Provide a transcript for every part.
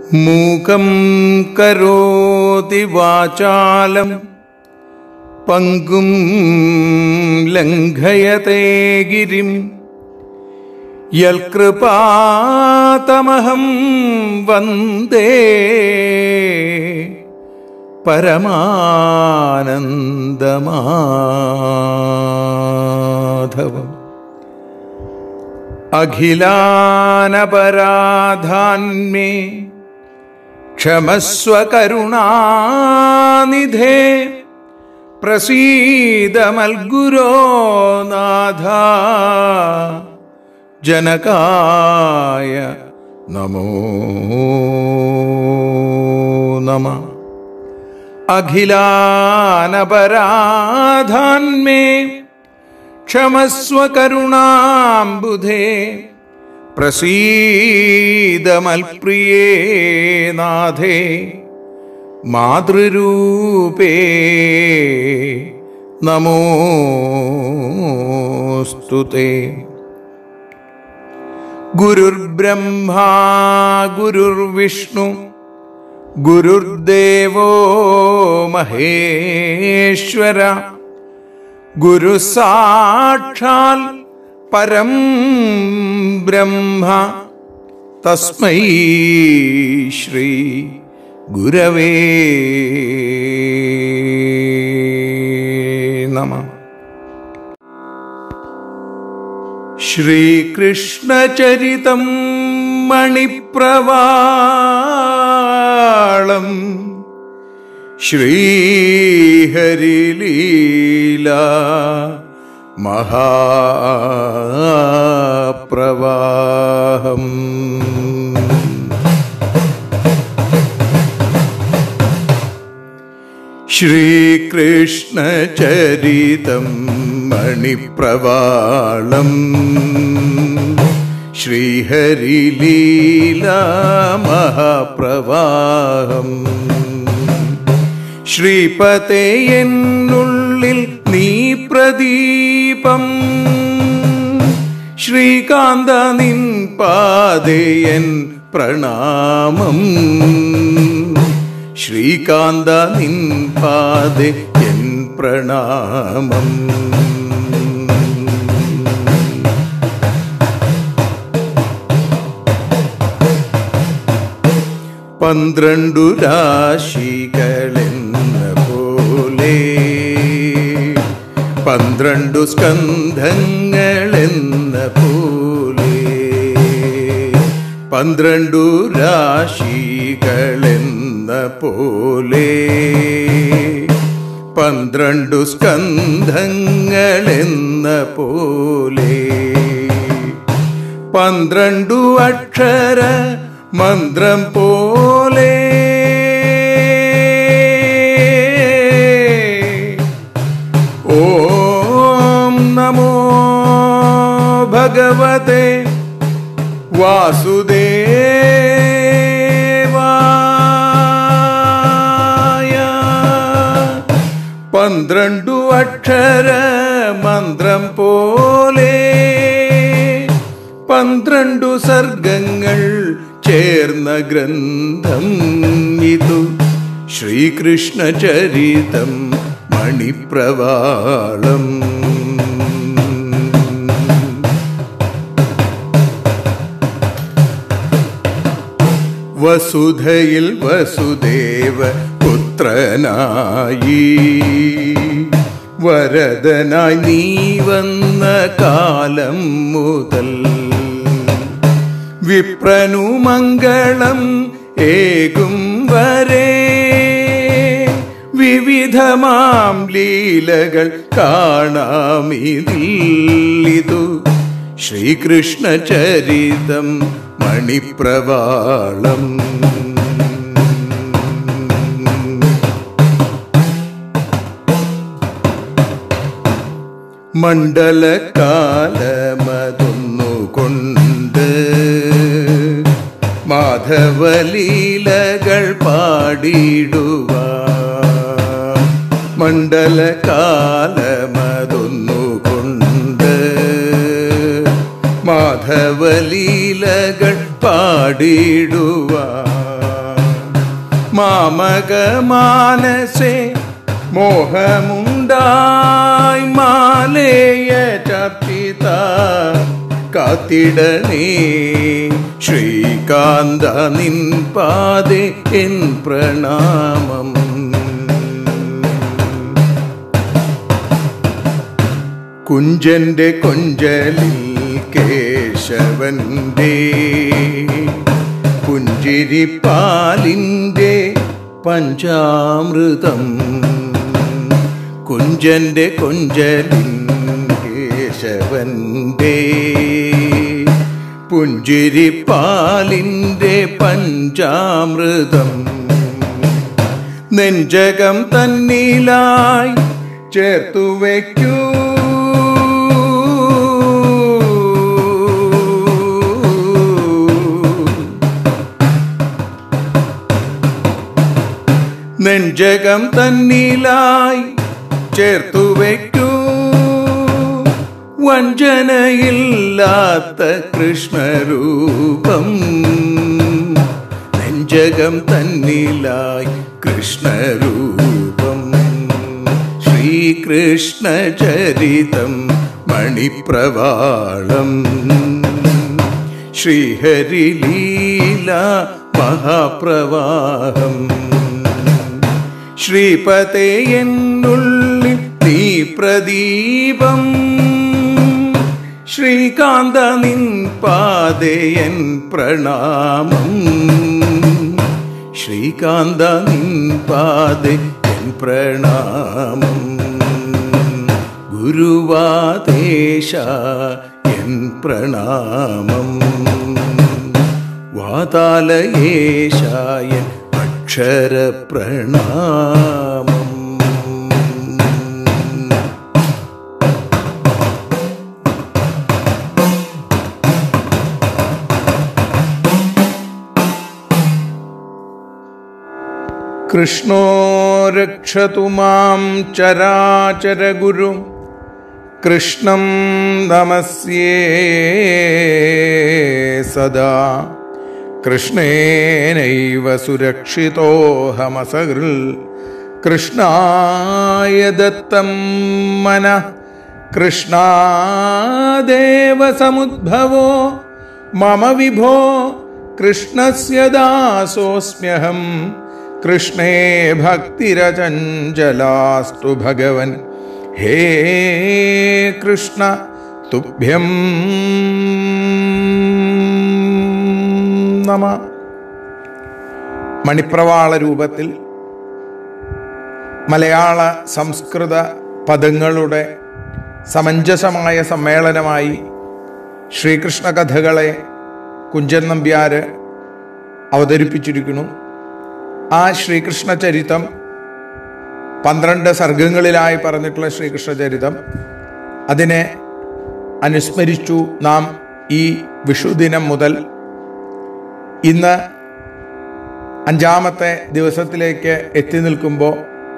മൂകം കരോതി വാചാലം പങ്കും ലംഘയത്തെ ഗിരിം യൽകൃപാതമഹം വന്ദേ പരമാനന്ദമാധവം അഖിലാനപരാധാന്മേ ക്ഷമസ്വ കരുണാനിധേ പ്രസീദമൽഗുരോ നാഥ ജനകായ നമോ നമ അഖിലാനപരാധാന്മേ ക്ഷമസ്വ കരുണാംബുധേ പ്രസീദമൽപ്രിയേ നാഥേ മാതൃരൂപേ നമോസ്തു തേ ഗുരുർബ്രഹ്മാ ഗുരുർവിഷ്ണു ഗുരുർദേവോ മഹേശ്വര ഗുരു സാക്ഷാൽ പരം ബ്രഹ്മ തസ്മൈ ശ്രീ ഗുരവേ നമ ശ്രീകൃഷ്ണചരിതം മണിപ്രവാളം ശ്രീഹരിലീല മഹാപ്രവാഹം ശ്രീകൃഷ്ണചരിതം മണിപ്രവാളം ശ്രീഹരിലീല മഹാപ്രവാഹം ശ്രീപതേ എന്നുള്ളിൽ നീ പ്രദീപം ശ്രീകാന്ത നിൻ പാതയൻ പ്രണാമം ശ്രീകാന്ത നിൻ പാതെ എൻ പ്രണാമം പന്ത്രണ്ടു രാശികളെന്ന പോലെ പന്ത്രണ്ടു സ്കന്ധങ്ങളെന്ന പോലെ പന്ത്രണ്ടു രാശികളെന്ന പോലെ പന്ത്രണ്ടു സ്കന്ധങ്ങളെന്ന പോലെ പന്ത്രണ്ടു അക്ഷര മന്ത്രം പോലെ ഓം നമോ ഭഗവതേ വാസുദേവായ പന്ത്രണ്ടു അക്ഷര മന്ത്രം പോലെ പന്ത്രണ്ടു സർഗങ്ങൾ ചേർന്ന ഗ്രന്ഥം ഇതു ശ്രീകൃഷ്ണ ചരിതം മണിപ്രവാളം വസുധയിൽ വസുദേവ പുത്രനായി വരദനായി നീ വന്ന കാലം മുതൽ വിപ്രനു മംഗളം ഏകും വരെ വിവിധമാം ലീലകൾ കാണാമിതില്ലിതു ശ്രീകൃഷ്ണ ചരിതം മണിപ്രവാളം മണ്ഡലകാലമതൊന്നുകൊണ്ട് മാധവലീലകൾ പാടിടുക മണ്ഡലകാലമതൊന്നുകൊണ്ട് മാധവലീലകൾ പാടിടുവാൻ മാമകമാനസേ മോഹമുണ്ടായി മാലേയ ചർച്ചിത കാത്തിടണേ ശ്രീകാന്ത നിൻ പാതെ എൻ പ്രണാമം കുഞ്ചന്റെ കൊഞ്ചലിൽ കേശവന്റെ പുഞ്ചിരിപ്പാലിൻ്റെ പഞ്ചാമൃതം കുഞ്ചന്റെ കൊഞ്ചലിൻ കേശവന്റെ പുഞ്ചിരിപ്പാലിൻ്റെ പഞ്ചാമൃതം നെഞ്ചകം തന്നിലായി ചേർത്തു വയ്ക്കൂ നെഞ്ചകം തന്നിലായി ചേർത്തു വയ്ക്കൂ വഞ്ചനയില്ലാത്ത കൃഷ്ണരൂപം നെഞ്ചകം തന്നിലായി കൃഷ്ണരൂപം ശ്രീകൃഷ്ണ ചരിതം മണിപ്രവാളം ശ്രീഹരിലീല മഹാപ്രവാഹം ശ്രീപതേ എന്നുള്ളിൽ നീ പ്രദീപം ശ്രീകാന്ത നിൻ പാതയൻ പ്രണാമം ശ്രീകാന്ത നിൻ പാതയൻ പ്രണാമം ഗുരുവാദേശ എൻ പ്രണാമം വാതാലയേശായ അക്ഷര പ്രണാമം കൃഷ്ണോ രക്ഷതു മാം ചരാചരഗുരു കൃഷ്ണം നമസ്യേ സദാ കൃഷ്ണേനൈവ സുരക്ഷിതോഹമസകൃൽ കൃഷ്ണായ ദത്തം മന കൃഷ്ണാദേവ സമുദ്ഭവോ മമ വിഭോ കൃഷ്ണസ്യ ദാസോസ്മ്യഹം കൃഷ്ണേ ഭക്തിരചഞ്ചലാസ്തു ഭഗവൻ ഹേ കൃഷ്ണ തുഭ്യം നമ മണിപ്രവാള രൂപത്തിൽ മലയാള സംസ്കൃത പദങ്ങളുടെ സമഞ്ജസമായ സമ്മേളനമായി ശ്രീകൃഷ്ണ കഥകളെ കുഞ്ചൻ നമ്പ്യാര് അവതരിപ്പിച്ചിരിക്കുന്നു ആ ശ്രീകൃഷ്ണ ചരിതം പന്ത്രണ്ട് സർഗങ്ങളിലായി പറഞ്ഞിട്ടുള്ള ശ്രീകൃഷ്ണ ചരിതം അതിനെ അനുസ്മരിച്ചു നാം ഈ വിഷുദിനം മുതൽ ഇന്ന് അഞ്ചാമത്തെ ദിവസത്തിലേക്ക് എത്തി നിൽക്കുമ്പോൾ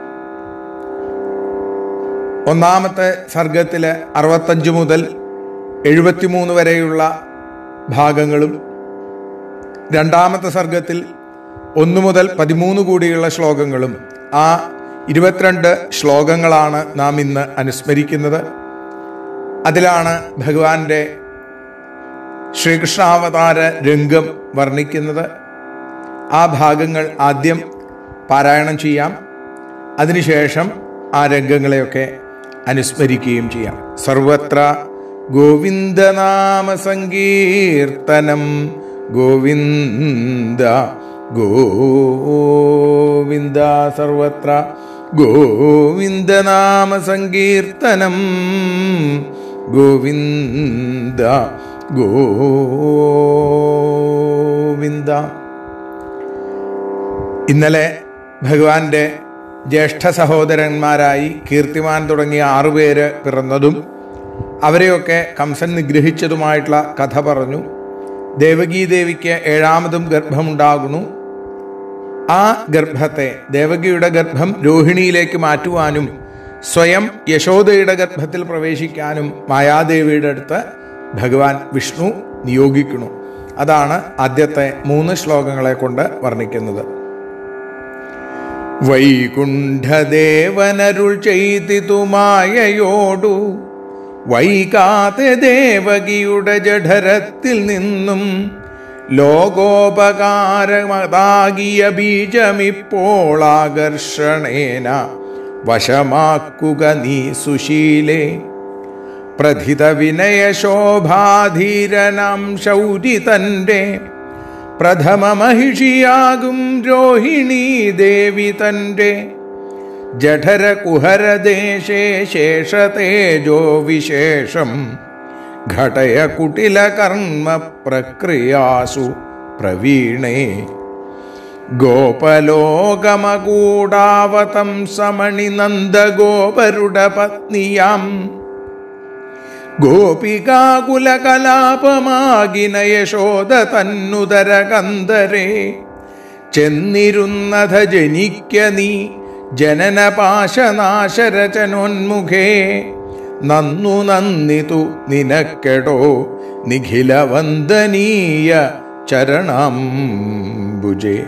ഒന്നാമത്തെ സർഗത്തിലെ അറുപത്തഞ്ച് മുതൽ എഴുപത്തിമൂന്ന് വരെയുള്ള ഭാഗങ്ങളും രണ്ടാമത്തെ സർഗത്തിൽ ഒന്ന് മുതൽ പതിമൂന്ന് കൂടിയുള്ള ശ്ലോകങ്ങളും ആ ഇരുപത്തിരണ്ട് ശ്ലോകങ്ങളാണ് നാം ഇന്ന് അനുസ്മരിക്കുന്നത് അതിലാണ് ഭഗവാന്റെ ശ്രീകൃഷ്ണാവതാര രംഗം വർണ്ണിക്കുന്നത് ആ ഭാഗങ്ങൾ ആദ്യം പാരായണം ചെയ്യാം അതിനുശേഷം ആ രംഗങ്ങളെയൊക്കെ അനുസ്മരിക്കുകയും ചെയ്യാം സർവത്ര ഗോവിന്ദനാമ സങ്കീർത്തനം ഗോവിന്ദ ഗോവിന്ദ സർവത്ര ഗോവിന്ദനാമ സങ്കീർത്തനം ഗോവിന്ദ ഗോവിന്ദ ഇന്നലെ ഭഗവാന്റെ ജ്യേഷ്ഠ സഹോദരന്മാരായി കീർത്തിമാൻ തുടങ്ങിയ ആറുപേര് പിറന്നതും അവരെയൊക്കെ കംസൻ നിഗ്രഹിച്ചതുമായിട്ടുള്ള കഥ പറഞ്ഞു ദേവകീദേവിക്ക് ഏഴാമതും ഗർഭമുണ്ടാകുന്നു ആ ഗർഭത്തെ ദേവകിയുടെ ഗർഭം രോഹിണിയിലേക്ക് മാറ്റുവാനും സ്വയം യശോദയുടെ ഗർഭത്തിൽ പ്രവേശിക്കാനും മായാദേവിയുടെ അടുത്ത് ഭഗവാൻ വിഷ്ണു നിയോഗിക്കുന്നു അതാണ് ആദ്യത്തെ മൂന്ന് ശ്ലോകങ്ങളെ കൊണ്ട് വർണ്ണിക്കുന്നത് വൈകുണ്ഠദേവനരുൾ ചെയ്തിതുമായയോടു വൈകാതെ ദേവകിയുടെ ജഠരത്തിൽ നിന്നും ലോകോപകാരമതാകിയ ബീജമിപ്പോൾ ആകർഷണേന വശമാക്കുക നീ സുശീലേ പ്രഥിത വിനയശോഭാധീരനാം ശൗരി തൻ്റെ പ്രഥമ മഹിഷിയാകും രോഹിണീ ദേവി തൻ്റെ ജഠര കുഹരദേശേ ശേഷതേജോ വിശേഷം ഘടയ കുട്ടില കർമ്മ പ്രക്രിയാസു പ്രവീണേ ഗോപലോകമകൂടാവതം സമണി നന്ദഗോപരുടെ പത്നിയാം ഗോപികാകുലകലാപമാകിന യശോദ തന്നുദര കന്ദരേ ചെന്നിരുന്നത ജനിക്ക നീ ജനനപാശനാശരചനോന്മുഖേ നന്നു നന്ദിതു നിനക്കെടോ നിഖില വന്ദനീയ ചരണാംബുജേ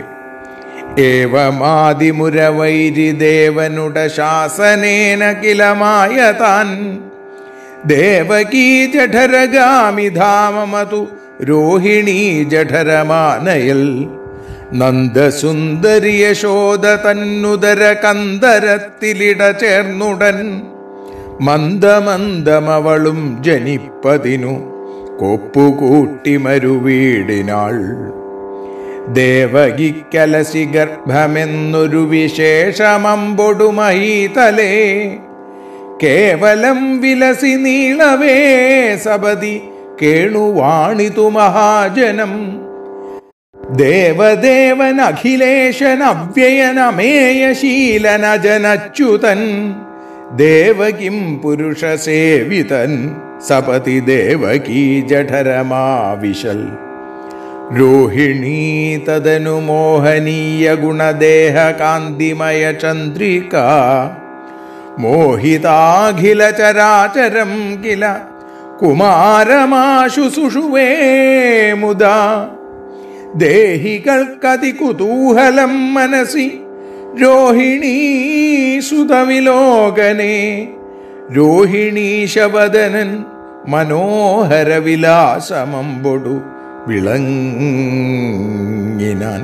ഏവമാതിമുരവൈരിദേവനുട ശാസനേന കിലമായ താൻ ദേവകീ ജഠരഗാമിധാമമതു രോഹിണീ ജഠരമാനയൽ നന്ദസുന്ദരി യശോദ തന്നുദര കന്ദരത്തിലിട ചേർന്നുടൻ മന്ദമന്ദമവളും ജനിപ്പതിനു കൊപ്പുകൂട്ടി മരുവീടിനാൾ ദേവകിക്കലസി ഗർഭമെന്നൊരു വിശേഷമമ്പൊടുമഹീതലേ കേവലം വിലസി നീളവേ സപതി കേണുവാണിതു മഹാജനം ദേവദേവൻ അഖിലേശൻ അവ്യയനമേയശീലന ജനച്യുതൻ ദേവകിം പുരുഷസേവിതൻ സപതി ദേവകീ ജഠരമാവിശൽ രോഹിണീ തദനു മോഹനീയ ഗുണദേഹ കാന്തിമയ ചന്ദ്രിക മോഹിതാഖില ചരാചരം കില കുമാരമാശു സുഷുവേ മുദാ ദേഹികൾക്കതി കുതൂഹലം മനസി രോഹിണീ സുതവിലോകനെ രോഹിണീശവദനൻ മനോഹര വിലാസമമ്പൊടു വിളങ്ങിനാൻ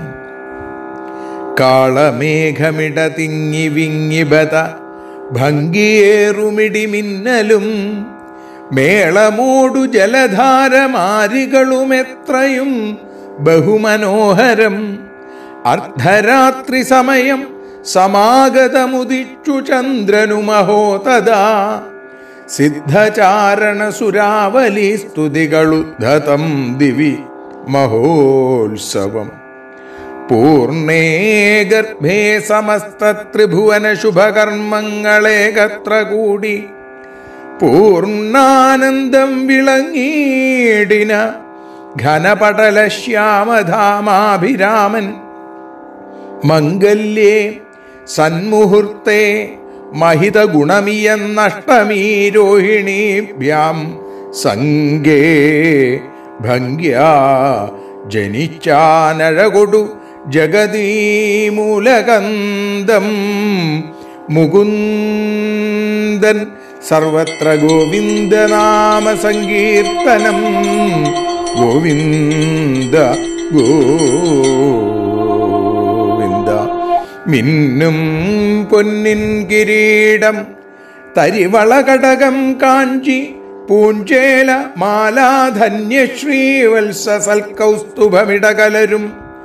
കാളമേഘമിട തിങ്ങി വിങ്ങിബത ഭംഗിയേറുമിടി മിന്നലും മേളമോടു ജലധാരമാരികളും എത്രയും ബഹുമനോഹരം അർദ്ധരാത്രി സമയം സമാഗതമുദിച്ചു ചന്ദ്രനു മഹോതദാ സിദ്ധചാരണ സുരാവലി സ്തുതികളുദ്ധതം ദിവി മഹോത്സവം പൂർണേ ഗർഭേ സമസ്ത ത്രിഭുവന ശുഭകർമ്മങ്ങളേകത്ര കൂടി പൂർണ്ണാനന്ദം വിളങ്ങിയിടിന ഘനപടല ശ്യാമധാമാഭിരാമൻ മംഗല്യേ സന്മുഹൂർത്തേ മഹിത ഗുണമിയെന്നഷ്ടമീ രോഹിണീഭ്യാം സംഗേ ഭംഗ്യാ ജനിച്ചാനഴകൊടു ജഗതീമൂലകന്ദം മുകുന്ദൻ സർവത്ര ഗോവിന്ദനാമ സങ്കീർത്തനം ഗോവിന്ദ ഗോവിന്ദ മിന്നും പൊന്നിൻ കിരീടം തരിവളകടകം കാഞ്ചി പൂഞ്ചേല മാലാധന്യശ്രീവത്സ സൽക്കൗസ്തുഭമിടകലരും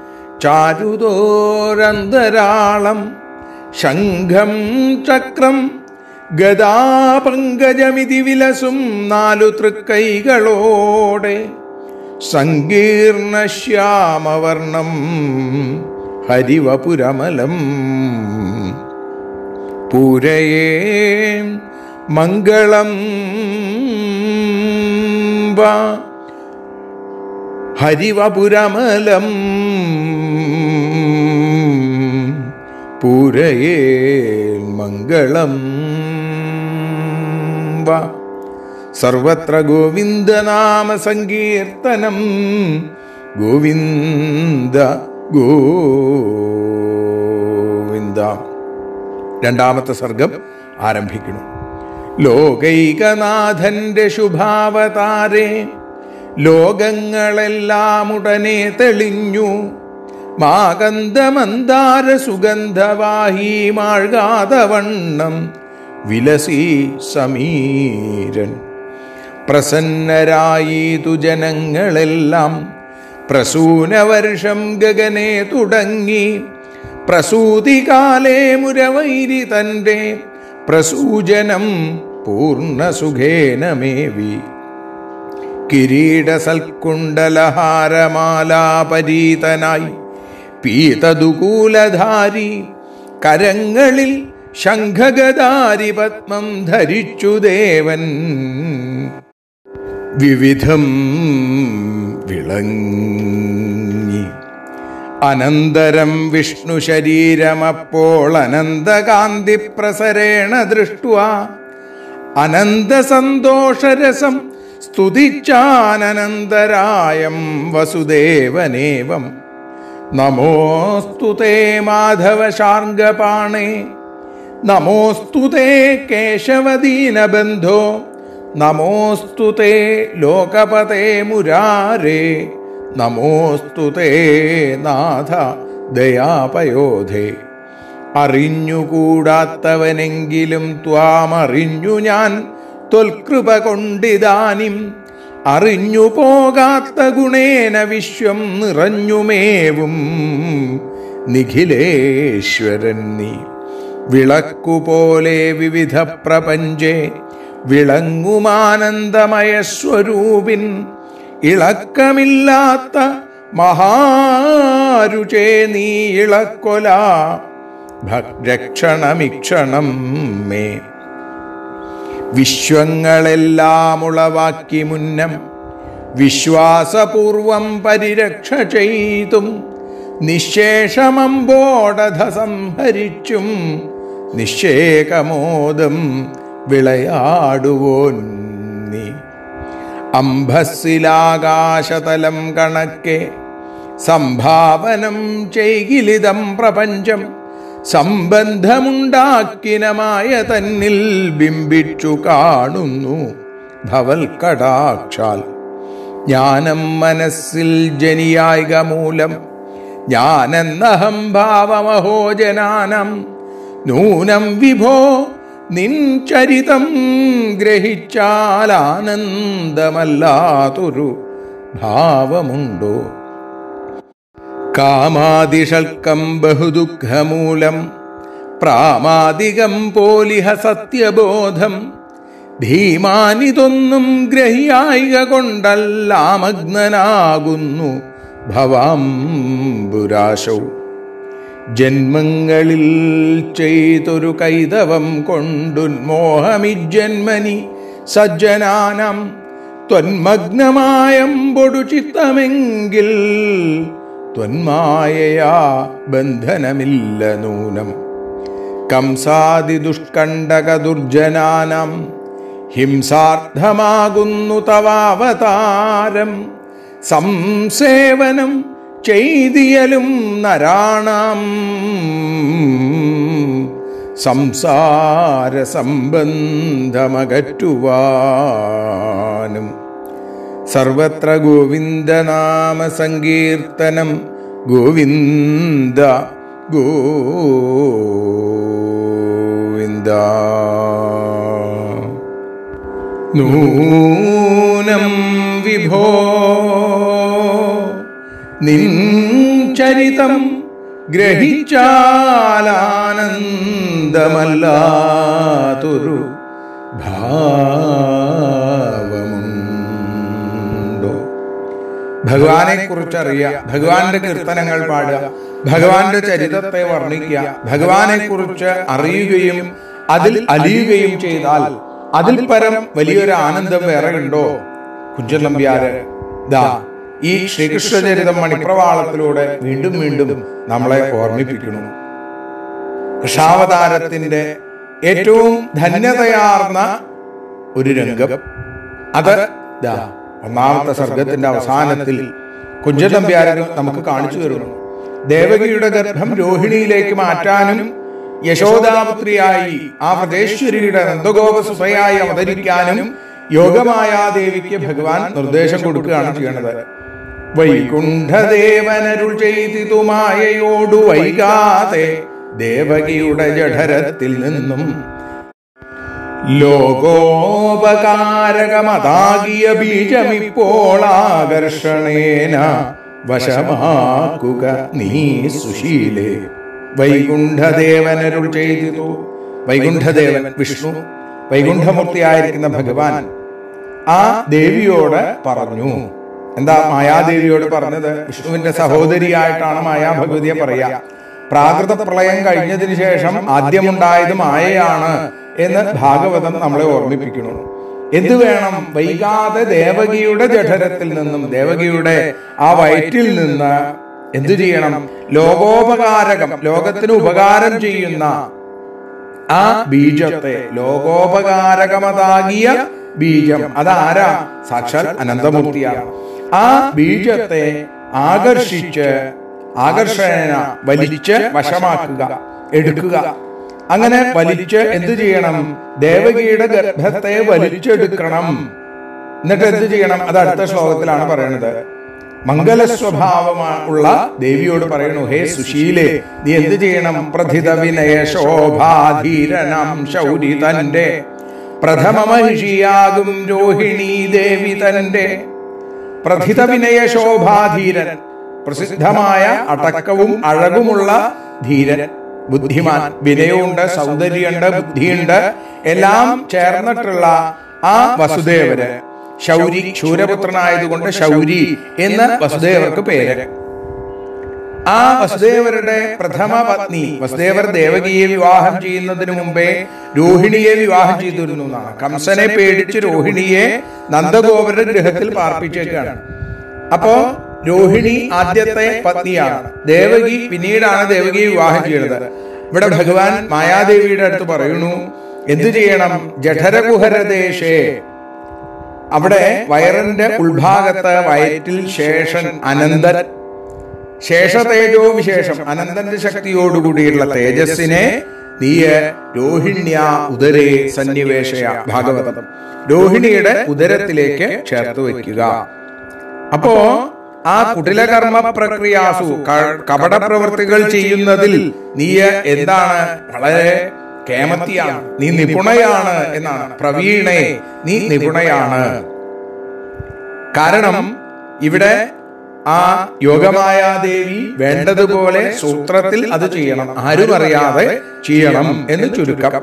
ചാരുതോരന്തരാളം ശംഖം ചക്രം ഗദാപങ്കജമിതി വിലസും നാലു തൃക്കൈകളോടെ സങ്കീർണശ്യാമവർണം ഹരിവപുരമലം പൂരയേ മംഗളം വാ ഹരിവപുരമലം പൂരയേ മംഗളം വാ സർവത്ര ഗോവിന്ദനാമ സങ്കീർത്തനം ഗോവിന്ദ ഗോവിന്ദ രണ്ടാമത്തെ സർഗം ആരംഭിക്കുന്നു ലോകൈകനാഥന്റെ ശുഭാവതാരേ ലോകങ്ങളെല്ലാം ഉടനെ തെളിഞ്ഞു മാകന്ദമന്ദാര സുഗന്ധവാഹി മാഴ്കാതവണ്ണം വിലസി സമീരൻ പ്രസന്നരായീതു ജനങ്ങളെല്ലാം പ്രസൂനവർഷം ഗഗനെ തുടങ്ങി പ്രസൂതികാലേ മുരവൈരി തൻ്റെ പ്രസൂജനം പൂർണ്ണസുഖേനമേവി കിരീടസൽക്കുണ്ടലഹാരമാലാപരീതനായി പീതദുകൂലധാരി കരങ്ങളിൽ ശംഖഗദാരി പത്മം ധരിച്ചു ദേവൻ വിവിധം വിളങ്ങി അനന്തരം വിഷ്ണു ശരീരമപ്പോൾ അനന്തകാന്തി പ്രസരേണ ദൃഷ്ടുവ അനന്തസന്തോഷരസം സ്തുതിച്ചാനന്തരായം വസുദേവനേവം നമോസ്തു തേ മാധവ ശാർഗപാണേ നമോസ്തു തേ കേശവദീനബന്ധോ നമോസ്തു തേ ലോകപതേ മുരാരേ നമോസ്തു തേ നാഥ ദയാപയോധേ അറിഞ്ഞുകൂടാത്തവനെങ്കിലും ത്വാമറിഞ്ഞു ഞാൻ ത്വൽകൃപ കൊണ്ടിതാനിം അറിഞ്ഞു പോകാത്ത ഗുണേന വിശ്വം നിറഞ്ഞുമേവും നിഖിലേശ്വരൻ നീ വിളക്കുപോലെ വിവിധ പ്രപഞ്ചേ വിളങ്ങുമാനന്ദമയ സ്വരൂപിൻ ഇളക്കമില്ലാത്ത മഹാരുചേ നീ ഇളക്കൊല ഭക്ഷണമിക്ഷണം മേ വിശ്വങ്ങളെല്ലാം ഉളവാക്കി മുന്നം വിശ്വാസപൂർവം പരിരക്ഷ ചെയ്തും നിശേഷമമ്പോടധ സംഹരിച്ചും നിശേകമോദം വിളയാടുവോൻ നീ അംഭസ്സിലാകാശതലം കണക്കെ സംഭാവനം ചെയ്കിലിതം പ്രപഞ്ചം സംബന്ധമുണ്ടാക്കിനമായ തന്നിൽ ബിംബിച്ചു കാണുന്നു ഭവൽക്കടാക്ഷാൽ ജ്ഞാനം മനസ്സിൽ ജനിയായിക മൂലം ജ്ഞാനെന്നഹം ഭാവമഹോ ജനാനം നൂനം വിഭോ നിൻ ചരിതം ഗ്രഹിച്ചാൽ ആനന്ദമല്ലാതൊരു ഭാവമുണ്ടോ കാമാദിഷൽക്കം ബഹുദുഃഖമൂലം പ്രാമാദികം പോലിഹ സത്യബോധം ധീമാനിതൊന്നും ഗ്രഹിയായിക കൊണ്ടല്ലാമഗ്നനാകുന്നു ഭവാംബുരാശൗ ജന്മങ്ങളിൽ ചെയ്തൊരു കൈതവം കൊണ്ടുന്മോഹമിജന്മനി സജ്ജനാനം ത്വന്മഗ്നമായമ്പൊടു ചിത്തമെങ്കിൽ ത്വന്മായയാ ബന്ധനമില്ല നൂനം കംസാദി ദുഷ്കണ്ടക ദുർജനാനം ഹിംസാർത്ഥമാകുന്നു തവാവതാരം സംസേവനം ചെയ്തിയലും നരാണാം സംസാര സംബന്ധമകറ്റുവാനും സർവത്ര ഗോവിന്ദനാമ സങ്കീർത്തനം ഗോവിന്ദ ഗോവിന്ദ നൂനം വിഭോ നിൻ ചരിതം ഗ്രഹിച്ചാലാനന്ദമല്ലാതൊരു ഭാവമുണ്ടോ ഭഗവാനെ കുറിച്ച് അറിയുക ഭഗവാന്റെ കീർത്തനങ്ങൾ പാടുക ഭഗവാന്റെ ചരിത്രത്തെ വർണ്ണിക്കുക ഭഗവാനെ കുറിച്ച് അറിയുകയും അതിൽ അലിയുകയും ചെയ്താൽ അതിൽ പരം വലിയൊരു ആനന്ദം വേറെ ഉണ്ടോ കുഞ്ചൻ നമ്പ്യാര് ദാ ഈ ശ്രീകൃഷ്ണചരിതം മണിപ്രവാളത്തിലൂടെ വീണ്ടും വീണ്ടും നമ്മളെ ഓർമ്മിപ്പിക്കുന്നു കൃഷ്ണാവതാരത്തിന്റെ ഏറ്റവും ധന്യതയാർന്ന ഒരു രംഗം അത് ദാ ഒന്നാമത്തെ സർഗത്തിന്റെ അവസാനത്തിൽ കുഞ്ചനമ്പ്യാരൻ നമുക്ക് കാണിച്ചു തരുന്നു ദേവകിയുടെ ഗർഭം രോഹിണിയിലേക്ക് മാറ്റാനും യശോദാപുത്രിയായി ആ വ്രതേശ്വരിയുടെ നന്ദഗോപസുതയായി അവതരിക്കാനും യോഗമായാദേവിക്ക് ഭഗവാൻ നിർദ്ദേശം കൊടുക്കുകയാണ് ചെയ്യണത് വൈകുണ്ഠദേവനരുൾ ചെയ്തിതു മായയോടു വൈകാതെ ദേവകിയുടെ ജഠരത്തിൽ നിന്നും ലോകോപകാരകമതാകിയ ബീജമിപ്പോൾ ആകർഷണേന വശമാക്കുക നീ സുശീലേ വൈകുണ്ഠദേവനരുൾ ചെയ്തിതു വൈകുണ്ഠദേവൻ വിഷ്ണു വൈകുണ്ഠമൂർത്തിയായിരിക്കുന്ന ഭഗവാൻ ആ ദേവിയോട് പറഞ്ഞു എന്താ മായാദേവിയോട് പറഞ്ഞത് വിഷ്ണുവിന്റെ സഹോദരിയായിട്ടാണ് മായാഭഗവതിയെ പറയാ പ്രാകൃത പ്രളയം കഴിഞ്ഞതിന് ശേഷം ആദ്യമുണ്ടായത് മായയാണ് എന്ന് ഭാഗവതം നമ്മളെ ഓർമ്മിപ്പിക്കുന്നു എന്ത് വേണം വൈകാതെ ദേവകിയുടെ ജഠരത്തിൽ നിന്നും ദേവകിയുടെ ആ വയറ്റിൽ നിന്ന് എന്തു ചെയ്യണം ലോകോപകാരകം ലോകത്തിന് ഉപകാരം ചെയ്യുന്ന ആ ബീജത്തെ ലോകോപകാരകമതാകിയ ബീജം അതാരാ സാക്ഷാൽ അനന്തമൂർത്തിയാണ് ആ ബീജത്തെ ആകർഷിച്ച് ആകർഷണ വലിച്ച് വശമാക്കുക എടുക്കുക അങ്ങനെ വലിച്ച് എന്തു ചെയ്യണം ദേവകിയുടെ ഗർഭത്തെ വലിച്ചെടുക്കണം എന്നിട്ട് എന്ത് ചെയ്യണം അത് അടുത്ത ശ്ലോകത്തിലാണ് പറയുന്നത് മംഗല സ്വഭാവമുള്ള ദേവിയോട് പറയണു ഹേ സുശീലേ നീ എന്ത് ചെയ്യണം പ്രഥിത വിനയ ശോഭാധീരനം ശൗരി തന്റെ പ്രഥമ മഹിഷിയാകും രോഹിണി ദേവി തന്റെ പ്രഥിത വിനയ ശോഭാധീരൻ പ്രസിദ്ധമായ അടക്കവും അഴകുമുള്ള ധീരൻ ബുദ്ധിമാൻ വിനയമുണ്ട് സൗന്ദര്യമുണ്ട് ബുദ്ധിയുണ്ട് എല്ലാം ചേർന്നിട്ടുള്ള ആ വസുദേവര് ശൗരി ശൂരപുത്രനായതുകൊണ്ട് ശൗരി എന്ന് വസുദേവർക്ക് പേര് ആ വസുദേവരുടെ പ്രഥമ പത്നി വസുദേവർ ദേവകിയെ വിവാഹം ചെയ്യുന്നതിന് മുമ്പേ രോഹിണിയെ വിവാഹം ചെയ്തിരുന്നു എന്നാണ് കംസനെ പേടിച്ച് രോഹിണിയെ നന്ദഗോപരുടെ ഗൃഹത്തിൽ പാർപ്പിച്ചേക്കാണ് അപ്പോ രോഹിണി ആദ്യത്തെ പത്നിയാണ് ദേവകി പിന്നീടാണ് ദേവകിയെ വിവാഹം ചെയ്യുന്നത് ഇവിടെ ഭഗവാൻ മായാദേവിയുടെ അടുത്ത് പറയുന്നു എന്തു ചെയ്യണം ജഠരകുഹരദേശേ അവിടെ വയറിന്റെ ഉൾഭാഗത്ത് വയറ്റിൽ ശേഷൻ അനന്തൻ ശേഷതേജോ വിശേഷം അനന്തന്റെ ശക്തിയോടുകൂടിയുള്ള തേജസ്സിനെ നീയ രോഹിണ്യ ഉദരേ സന്നിവേശയ ഭാഗവതം രോഹിണിയുടെ ഉദരത്തിലേക്ക് ചേർത്ത് വയ്ക്കുക അപ്പോ ആ കുടിലകർമ്മ പ്രക്രിയാസു ക- കപട പ്രവൃത്തികൾ ചെയ്യുന്നതിൽ നീ എന്താണ് വളരെ കേമത്തിയാണ് നീ നിപുണയാണ് എന്നാണ് പ്രവീണേ നീ നിപുണയാണ് കാരണം ഇവിടെ ആ യോഗമായാദേവി വേണ്ടതുപോലെ സൂത്രത്തിൽ അത് ചെയ്യണം ആരും അറിയാതെ ചെയ്യണം എന്ന് ചുരുക്കം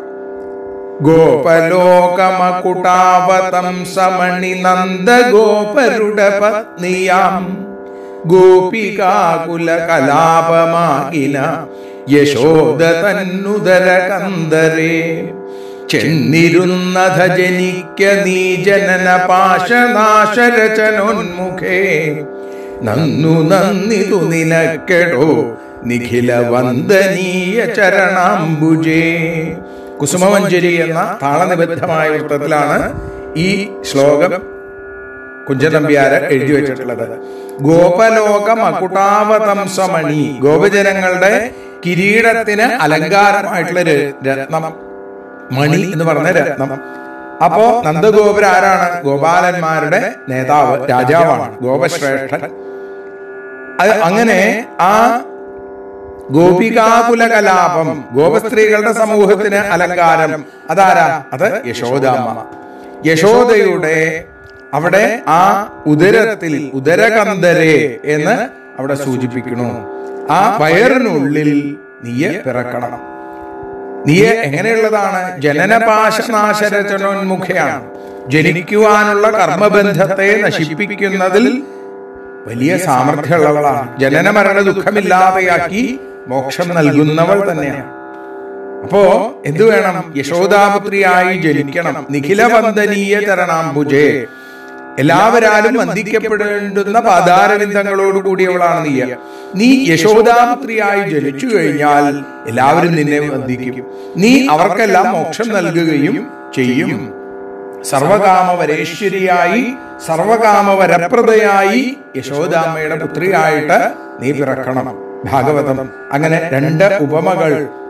ഗോപലോകമകുടാവതം സമണി നന്ദ ഗോപരുടെ പത്നിയാം ഗോപികാകുല കലാപമാകിന യശോദ തന്നുദര കന്ദരേ ചെന്നിരുന്നധ ജനിക്ക നീ ജനന പാശനാശരചനോന്മുഖേ നന്നു നന്ദിതു നിനക്കെടോ നിഖില വന്ദനീയ ചരണാംബുജേ കുസുമമഞ്ജരി എന്ന താളനിബദ്ധമായ വൃത്തത്തിലാണ് ഈ ശ്ലോകം കുഞ്ചതമ്പ്യാര് എഴുതി വെച്ചിട്ടുള്ളത് ഗോപലോകം അകുടാവതംസമണി ഗോപജനങ്ങളുടെ കിരീടത്തിന് അലങ്കാരമായിട്ടുള്ള ഒരു രത്നം മണി എന്ന് പറഞ്ഞ രത്നം അപ്പോ നന്ദഗോപുര ആരാണ് ഗോപാലന്മാരുടെ നേതാവ് രാജാവാണ് ഗോപശ്രേഷ്ഠൻ അത് അങ്ങനെ ആ ഗോപികാകുല കലാപം ഗോപസ്ത്രീകളുടെ സമൂഹത്തിന് അലങ്കാരം അതാരാ അത് യശോദാമ്മ യശോദയുടെ അവിടെ ആ ഉദരത്തിൽ ഉദരകന്ധരെ എന്ന് അവിടെ സൂചിപ്പിക്കുന്നു ആ വയറിനുള്ളിൽ നീയെ പിറക്കണം നീയെ എങ്ങനെയുള്ളതാണ് ജനനപാശനാശരചനോന്മുഖയാണ് ജനിക്കുവാനുള്ള കർമ്മബന്ധത്തെ നശിപ്പിക്കുന്നതിൽ വലിയ സാമർഥ്യമുള്ളവളാണ് ജനന മരണ ദുഃഖമില്ലാതെയാക്കി മോക്ഷം നൽകുന്നവൾ തന്നെയാണ് അപ്പോ എന്തു വേണം യശോദാപുത്രിയായി ജനിക്കണം നിഖില വന്ദനീയ ചരണാംബുജേ എല്ലാവരാലും വന്ദിക്കപ്പെടേണ്ടുന്ന പാതാരവിന്ദങ്ങളോട് കൂടിയവളാണ് നീ നീ യശോദാപുത്രിയായി ജനിച്ചു കഴിഞ്ഞാൽ എല്ലാവരും നിന്നെ വന്ദിക്കും നീ അവർക്കെല്ലാം മോക്ഷം നൽകുകയും ചെയ്യും സർവകാമവരേശ്വരിയായി സർവകാമവരപ്രദയായി യശോദാമ്മയുടെ പുത്രിയായിട്ട് നീ പിറക്കണം ഭാഗവതം അങ്ങനെ രണ്ട് ഉപമകൾ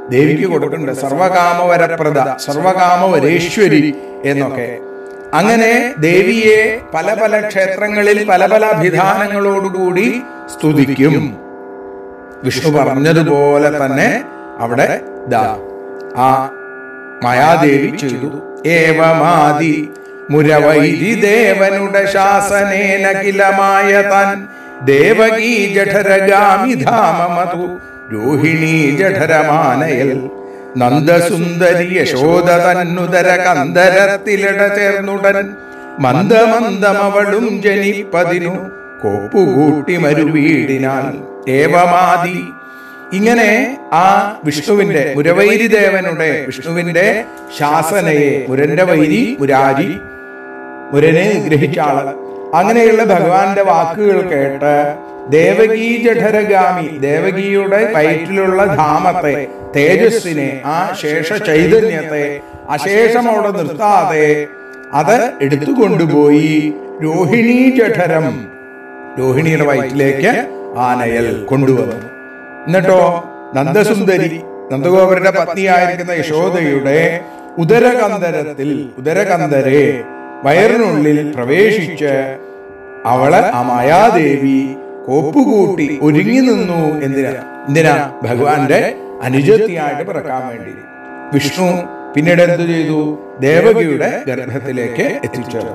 ദേവിക്ക് കൊടുക്കുന്നുണ്ട് സർവകാമവരപ്രദ സർവകാമവരേശ്വരി എന്നൊക്കെ അങ്ങനെ ദേവിയെ പല പല ക്ഷേത്രങ്ങളിൽ പല പല അഭിധാനങ്ങളോടുകൂടി സ്തുതിക്കും വിഷ്ണു പറഞ്ഞതുപോലെ തന്നെ അവിടെ ദാ ആ മായാദേവി ചെയ്തു ഏവമാതി മുരവൈരി ദേവനുടെ ശാസനേന കിലമായ താൻ ദേവകീ ജഠരഗാമി ധാമമതു രോഹിണി ജഠരമാനയൽ നന്ദസുന്ദരി യശോദ തന്നുദര കന്ദരത്തിലിട ചേർന്നുടൻ മന്ദമന്ദമവളും ജനിപ്പതിനു കോപ്പുകൂട്ടി മരുവീടിനാൽ ഏവമാതി ഇങ്ങനെ ആ വിഷ്ണുവിന്റെ മുരവൈരി ദേവനുടെ വിഷ്ണുവിന്റെ ശാസനയെ മുരന്റെ വൈരി മുരാരി മുരനെ നിഗ്രഹിച്ച ആള് അങ്ങനെയുള്ള ഭഗവാന്റെ വാക്കുകൾ കേട്ട് ദേവകീ ജഠരഗാമി ദേവകിയുടെ വയറ്റിലുള്ള ധാമത്തെ തേജസ്സിനെ ആ ശേഷ ചൈതന്യത്തെ അശേഷം അവിടെ നിർത്താതെ അത് എടുത്തുകൊണ്ടുപോയി രോഹിണി ജഠരം രോഹിണിയുടെ വയറ്റിലേക്ക് ആനയൽ കൊണ്ടുവന്നു എന്നിട്ടോ നന്ദസുന്ദരി നന്ദഗോപരുടെ പത്നിയായിരിക്കുന്ന യശോദയുടെ ഉദരകന്ധരത്തിൽ ഉദരകന്ധരെ വയറിനുള്ളിൽ പ്രവേശിച്ച് അവള് ആ മായാദേവി കോപ്പുകൂട്ടി ഒരുങ്ങി നിന്നു എന്തിനാ എന്തിനാ ഭഗവാന്റെ അനുജത്തിയായിട്ട് പിറക്കാൻ വേണ്ടി വിഷ്ണു പിന്നീട് എന്തു ചെയ്തു ദേവകിയുടെ ഗർഭത്തിലേക്ക് എത്തിച്ചേർന്നു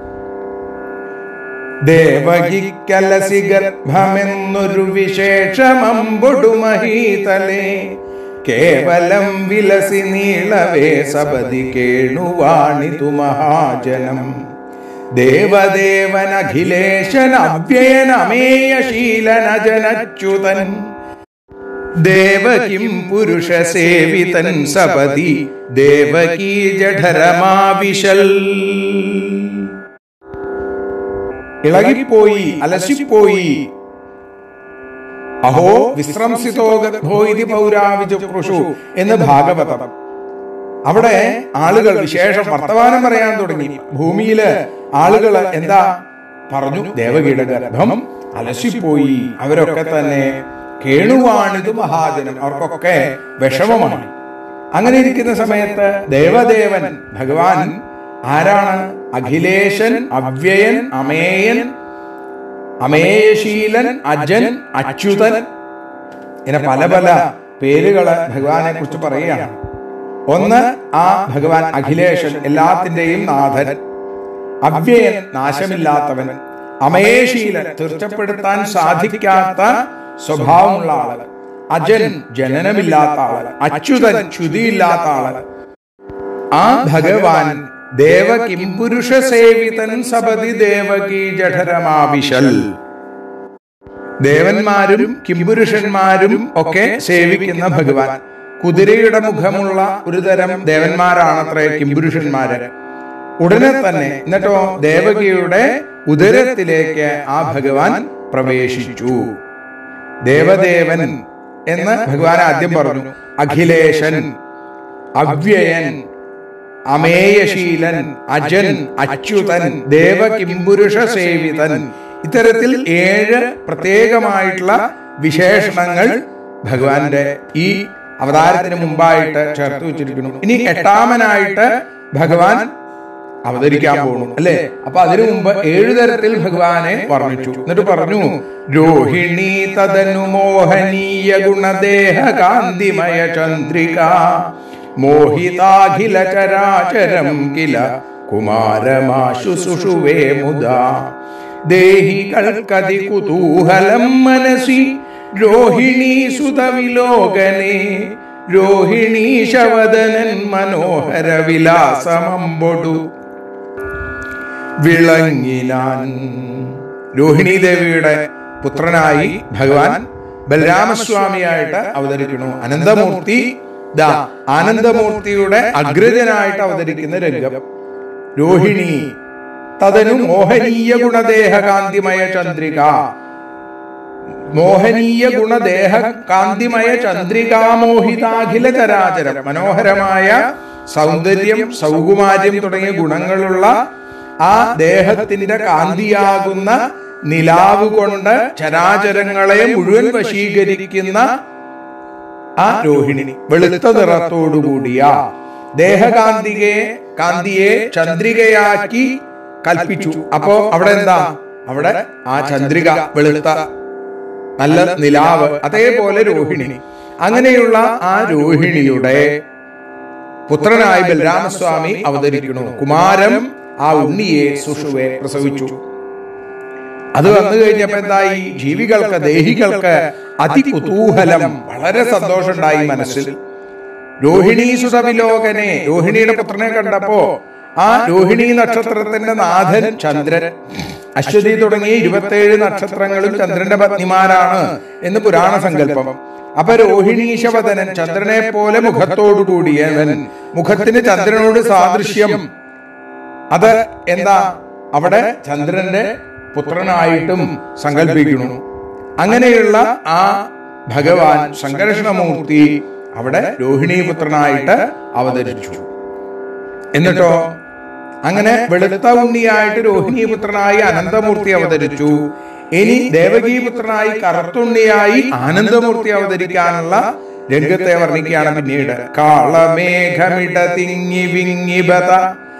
ദേവകിക്കലസി ഗർഭമെന്നൊരു വിശേഷമമ്പൊടുമഹീതലേ കേവലം വിലസി നീളവേ സപതി കേണുവാണിതു മഹാജനം ദേവദേവൻ അഖിലേശൻ അവ്യയൻ അമേയശീലനജനച്യുതൻ ദേവകിം പുരുഷ സേവിതൻ സപതി ദേവകീ ജഠരമാവിശൽ ഇളകിപ്പോയി അലസിപ്പോയി അഹോ വിശ്രംസിതോ ഗർഭോ ഇതി പൗരാവിചുക്രുഷു എന്ന് ഭാഗവതം അവിടെ ആളുകൾ വിശേഷം വർത്തമാനം പറയാൻ തുടങ്ങി ഭൂമിയില് ആളുകൾ എന്താ പറഞ്ഞു ദേവകിയുടെ ഗർഭം അലസിപ്പോയി അവരൊക്കെ തന്നെ കേണുവാണിത് മഹാജനം അവർക്കൊക്കെ വിഷമമാണ് അങ്ങനെ ഇരിക്കുന്ന സമയത്ത് ദേവദേവൻ ഭഗവാൻ ആരാണ് അഖിലേശൻ അവ്യയൻ അമേയൻ അമേയശീലൻ അജൻ അച്യുതൻ ഇങ്ങനെ പല പല പേരുകള് ഭഗവാനെ കുറിച്ച് പറയുകയാണ് ഒന്ന് ആ ഭഗവാൻ അഖിലേശൻ എല്ലാത്തിന്റെയും നാഥൻ അവ്യയൻ നാശമില്ലാത്തവൻ അമേശീലൻ തീർച്ചപ്പെടുത്താൻ സാധിക്കാത്ത സ്വഭാവമുള്ള ആള് അജൻ ജനനമില്ലാത്ത ആള് അച്യുതൻ ച്യുതിയില്ലാത്ത ആള് ആ ഭഗവാൻ ദേവകിം പുരുഷ സേവിതൻ സപതി ദേവകി ജഠരമാവിശൽ ദേവന്മാരും കിംപുരുഷന്മാരും ഒക്കെ സേവിക്കുന്ന ഭഗവാൻ കുതിരയുടെ മുഖമുള്ള ഒരു തരം ദേവന്മാരാണത്രേ കിംപുരുഷന്മാര് ഉടനെ തന്നെ എന്നിട്ടോ ദേവകിയുടെ ഉദരത്തിലേക്ക് ആ ഭഗവാൻ പ്രവേശിച്ചു ദേവദേവൻ എന്ന് ഭഗവാൻ ആദ്യം പറഞ്ഞു അഖിലേശൻ അവ്യയൻ അമേയശീലൻ അജൻ അച്യുതൻ ദേവകിംപുരുഷ സേവിതൻ ഇത്തരത്തിൽ ഏഴ് പ്രത്യേകമായിട്ടുള്ള വിശേഷണങ്ങൾ ഭഗവാന്റെ ഈ അവതാരത്തിന് മുമ്പായിട്ട് ചേർത്ത് വെച്ചിരിക്കുന്നു ഇനി എട്ടാമനായിട്ട് ഭഗവാൻ അവതരിക്കാൻ പോകുന്നു അല്ലെ അപ്പൊ അതിനു മുമ്പ് ഏഴു തരത്തിൽ ഭഗവാനെ വർണ്ണിച്ചു എന്നിട്ട് പറഞ്ഞു രോഹിണി തദനു മോഹനീയ ഗുണദേഹ കാന്തിമയ ചന്ദ്രിക മോഹിതാഖില ചരാചരം കില കുമാരമാശു സുഷുവേ മുദാ ദേഹി കൽക്കതി കുതൂഹലം മനസി രോഹിണി സുതവിലോകനെ രോഹിണീശവദനൻ മനോഹര വിലാസമമ്പൊടു വിളങ്ങിനാൻ രോഹിണി ദേവിയുടെ പുത്രനായി ഭഗവാൻ ബലരാമസ്വാമിയായിട്ട് അവതരിക്കുന്നു അനന്തമൂർത്തി ദാ ആനന്ദമൂർത്തിയുടെ അഗ്രജനായിട്ട് അവതരിക്കുന്ന രംഗം രോഹിണി തദനു മോഹനീയ ഗുണദേഹ കാന്തിമയ ചന്ദ്രിക മോഹനീയ ഗുണദേഹ കാന്തിമയ ചന്ദ്രികാമോഹിതാഖില ചരാചരം മനോഹരമായ സൗന്ദര്യം സൗകുമാര്യം തുടങ്ങിയ ഗുണങ്ങളുള്ള ആ ദേഹത്തിന്റെ കാന്തിയാകുന്ന നിലാവ് കൊണ്ട് ചരാചരങ്ങളെ മുഴുവൻ വശീകരിക്കുന്ന ആ രോഹിണി വെളുത്ത നിറത്തോടുകൂടിയ ദേഹകാന്തികയെ കാന്തിയെ ചന്ദ്രികയാക്കി കൽപ്പിച്ചു അപ്പോ അവിടെ എന്താ അവിടെ ആ ചന്ദ്രിക വെളുത്ത നല്ല നിലാവ് അതേപോലെ രോഹിണി അങ്ങനെയുള്ള ആ രോഹിണിയുടെ പുത്രനായി ബലരാമസ്വാമി അവതരിക്കുന്നു കുമാരം ആ ഉണ്ണിയെ സുഷുവെ പ്രസവിച്ചു അത് വന്നു കഴിഞ്ഞപ്പോ എന്തായി ജീവികൾക്ക് ദേഹികൾക്ക് അതികുതൂഹലം വളരെ സന്തോഷമുണ്ടായി മനസ്സിൽ രോഹിണി സുതവിലോകനെ രോഹിണിയുടെ പുത്രനെ കണ്ടപ്പോ ആ രോഹിണി നക്ഷത്രത്തിന്റെ നാഥൻ ചന്ദ്രൻ അശ്വതി തുടങ്ങിയ ഇരുപത്തേഴ് നക്ഷത്രങ്ങളും ചന്ദ്രന്റെ പത്നിമാരാണ് എന്ന് പുരാണ സങ്കല്പം അപ്പൊ രോഹിണീശവദനൻ ചന്ദ്രനെ പോലെ മുഖത്തോടു കൂടിയവൻ മുഖത്തിന് ചന്ദ്രനോട് സാദൃശ്യം അത് എന്താ അവിടെ ചന്ദ്രന്റെ പുത്രനായിട്ടും സങ്കല്പിക്കുന്നു അങ്ങനെയുള്ള ആ ഭഗവാൻ സംഘർഷണമൂർത്തി അവിടെ രോഹിണീപുത്രനായിട്ട് അവതരിച്ചു എന്നിട്ടോ അങ്ങനെ വെളുത്ത ഉണ്ണിയായിട്ട് രോഹിണീപുത്രനായി അനന്തമൂർത്തി അവതരിച്ചു ഇനി ദേവകീപുത്രനായി കറുത്തുണ്ണിയായി ആനന്ദമൂർത്തി അവതരിക്കാനുള്ള രംഗത്തെ വർണ്ണിക്കുകയാണ് പിന്നീട് കാളമേഘമിട തിങ്ങി വിങ്ങിബത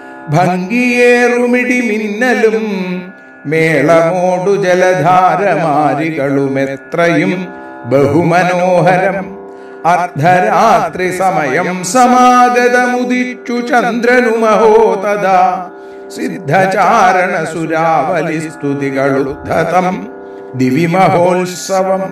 ഭംഗിയേറുമിടി മിന്നലും മേളമോടു ജലധാരമാരികളും എത്രയും ബഹുമനോഹരം അർദ്ധരാത്രി സമയം സമാഗതമുദിച്ചു ചന്ദ്രനുമഹോ തഥാ സിദ്ധചാരണ സുരാവലി സ്തുതികളുദ്ധതം ദിവിമഹോത്സവം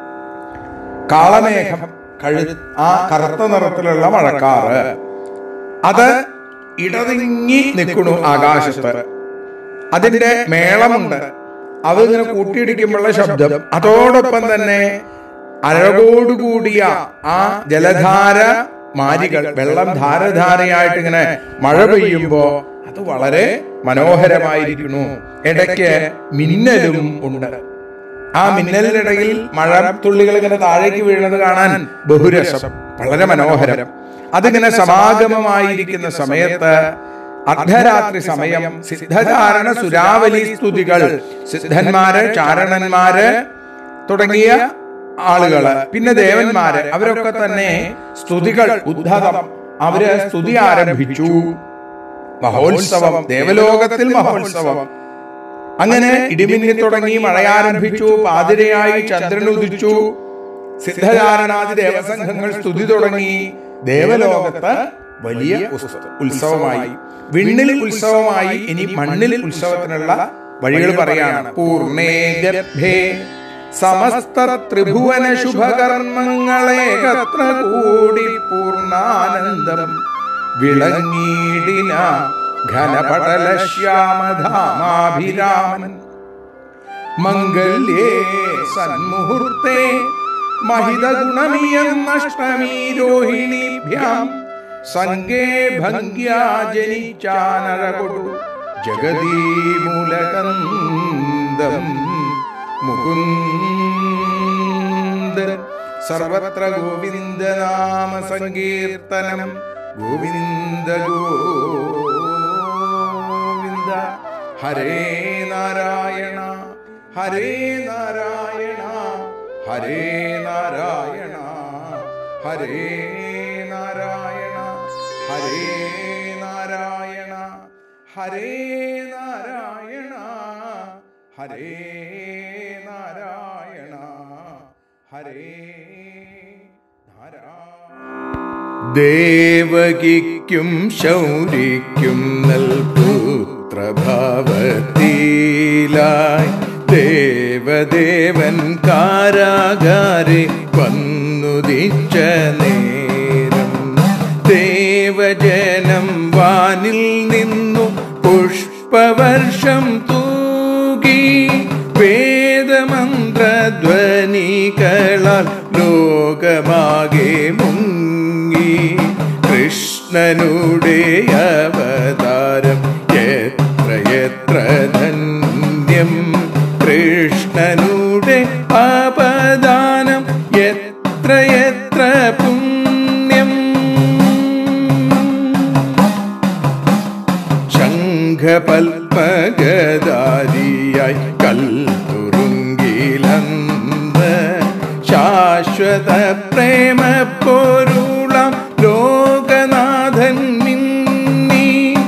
കാളമേഘം കഴു ആ കറുത്ത നിറത്തിലുള്ള മഴക്കാറ് അത് ഇടതിങ്ങി നിൽക്കണു ആകാശത്ത് അതിന്റെ മേളമുണ്ട് അത് ഇങ്ങനെ കൂട്ടിയിടിക്കുമ്പോഴുള്ള ശബ്ദം അതോടൊപ്പം തന്നെ അഴകോടുകൂടിയ ആ ജലധാര മാരികൾ വെള്ളം ധാരധാരയായിട്ട് ഇങ്ങനെ മഴ പെയ്യുമ്പോ അത് വളരെ മനോഹരമായിരിക്കുന്നു ഇടയ്ക്ക് മിന്നലും ഉണ്ട് ആ മിന്നലിനിടയിൽ മഴ തുള്ളികൾ ഇങ്ങനെ താഴേക്ക് വീഴുന്നത് കാണാൻ ബഹുരസം വളരെ മനോഹരം അതിങ്ങനെ സമാഗമമായിരിക്കുന്ന സമയത്ത് അർദ്ധരാത്രി സമയം സിദ്ധചാരണ സുരാവലി സ്തുതികൾ സിദ്ധന്മാര് ചാരണന്മാര് തുടങ്ങിയ ആളുകള് പിന്നെ ദേവന്മാര് അവരൊക്കെ തന്നെ സ്തുതികൾ ഉദ്ധതം അവര് സ്തുതി ആരംഭിച്ചു മഹോത്സവം ദേവലോകത്തിൽ മഹോത്സവം അങ്ങനെ ഇടിമിന്നി തുടങ്ങി മഴയാരംഭിച്ചു പാതിരയായി ചന്ദ്രൻ ഉദിച്ചു സിദ്ധചാരണാദി ദേവസംഘങ്ങൾ സ്തുതി തുടങ്ങി ദേവലോകത്ത് വലിയ ഉത്സ- ഉത്സവമായി വിണ്ണിൽ ഉത്സവമായി ഇനി മണ്ണിൽ ഉത്സവത്തിനുള്ള വഴികൾ പറയാണ് പൂർണ്ണേ ഗർഭേ സമസ്ത ത്രിഭുവന ശുഭകർമ്മങ്ങളേകത്ര കൂടി പൂർണ്ണാനന്ദം വിളങ്ങിയിടിന ഘനപടല ശ്യാമധാമാഭിരാമൻ മംഗല്യേ സന്മുഹൂർത്തേ മഹിത ഗുണമിയന്നഷ്ടമീ രോഹിണീഭ്യാം സംഗേ ഭംഗ്യാ ജനിച്ചാനരകൊടു ജഗദീമൂലകന്ദം മുകുന്ദ സർവത്ര ഗോവിന്ദ നാമ സങ്കീർത്തനം ഗോവിന്ദ ഗോവിന്ദ ഹരേ നാരായണ ഹരേ നാരായണ ഹരേ നാരായണ ഹരേ നാരായണ ഹരേ നാരായണ ഹരേ നാരായണ ഹരേ നാരായണ ഹരേ നാരായണ ദേവകിക്കും ശൗരിക്കും നൽപുത്രഭാവത്തിലായി ദേവദേവൻ കാരാകാരെ വന്നുദിച്ച നേരം ദേവജനം വാനിൽ നിന്നു പുഷ്പവർഷം തൂകി വേദമന്ത്രധ്വനികളാൽ ലോകമാകെ മുങ്ങി കൃഷ്ണനുടെ അവതാരം എത്ര എത്ര ധന്യം കൃഷ്ണനുടെ അപദാനം എത്ര എത്ര പുണ്യം ശംഖപത്മഗദാരിയായി കൽത്തുറുങ്കിലന്ന് ശാശ്വത പ്രേമ പൊരുളാം ലോകനാഥൻ നിന്നീ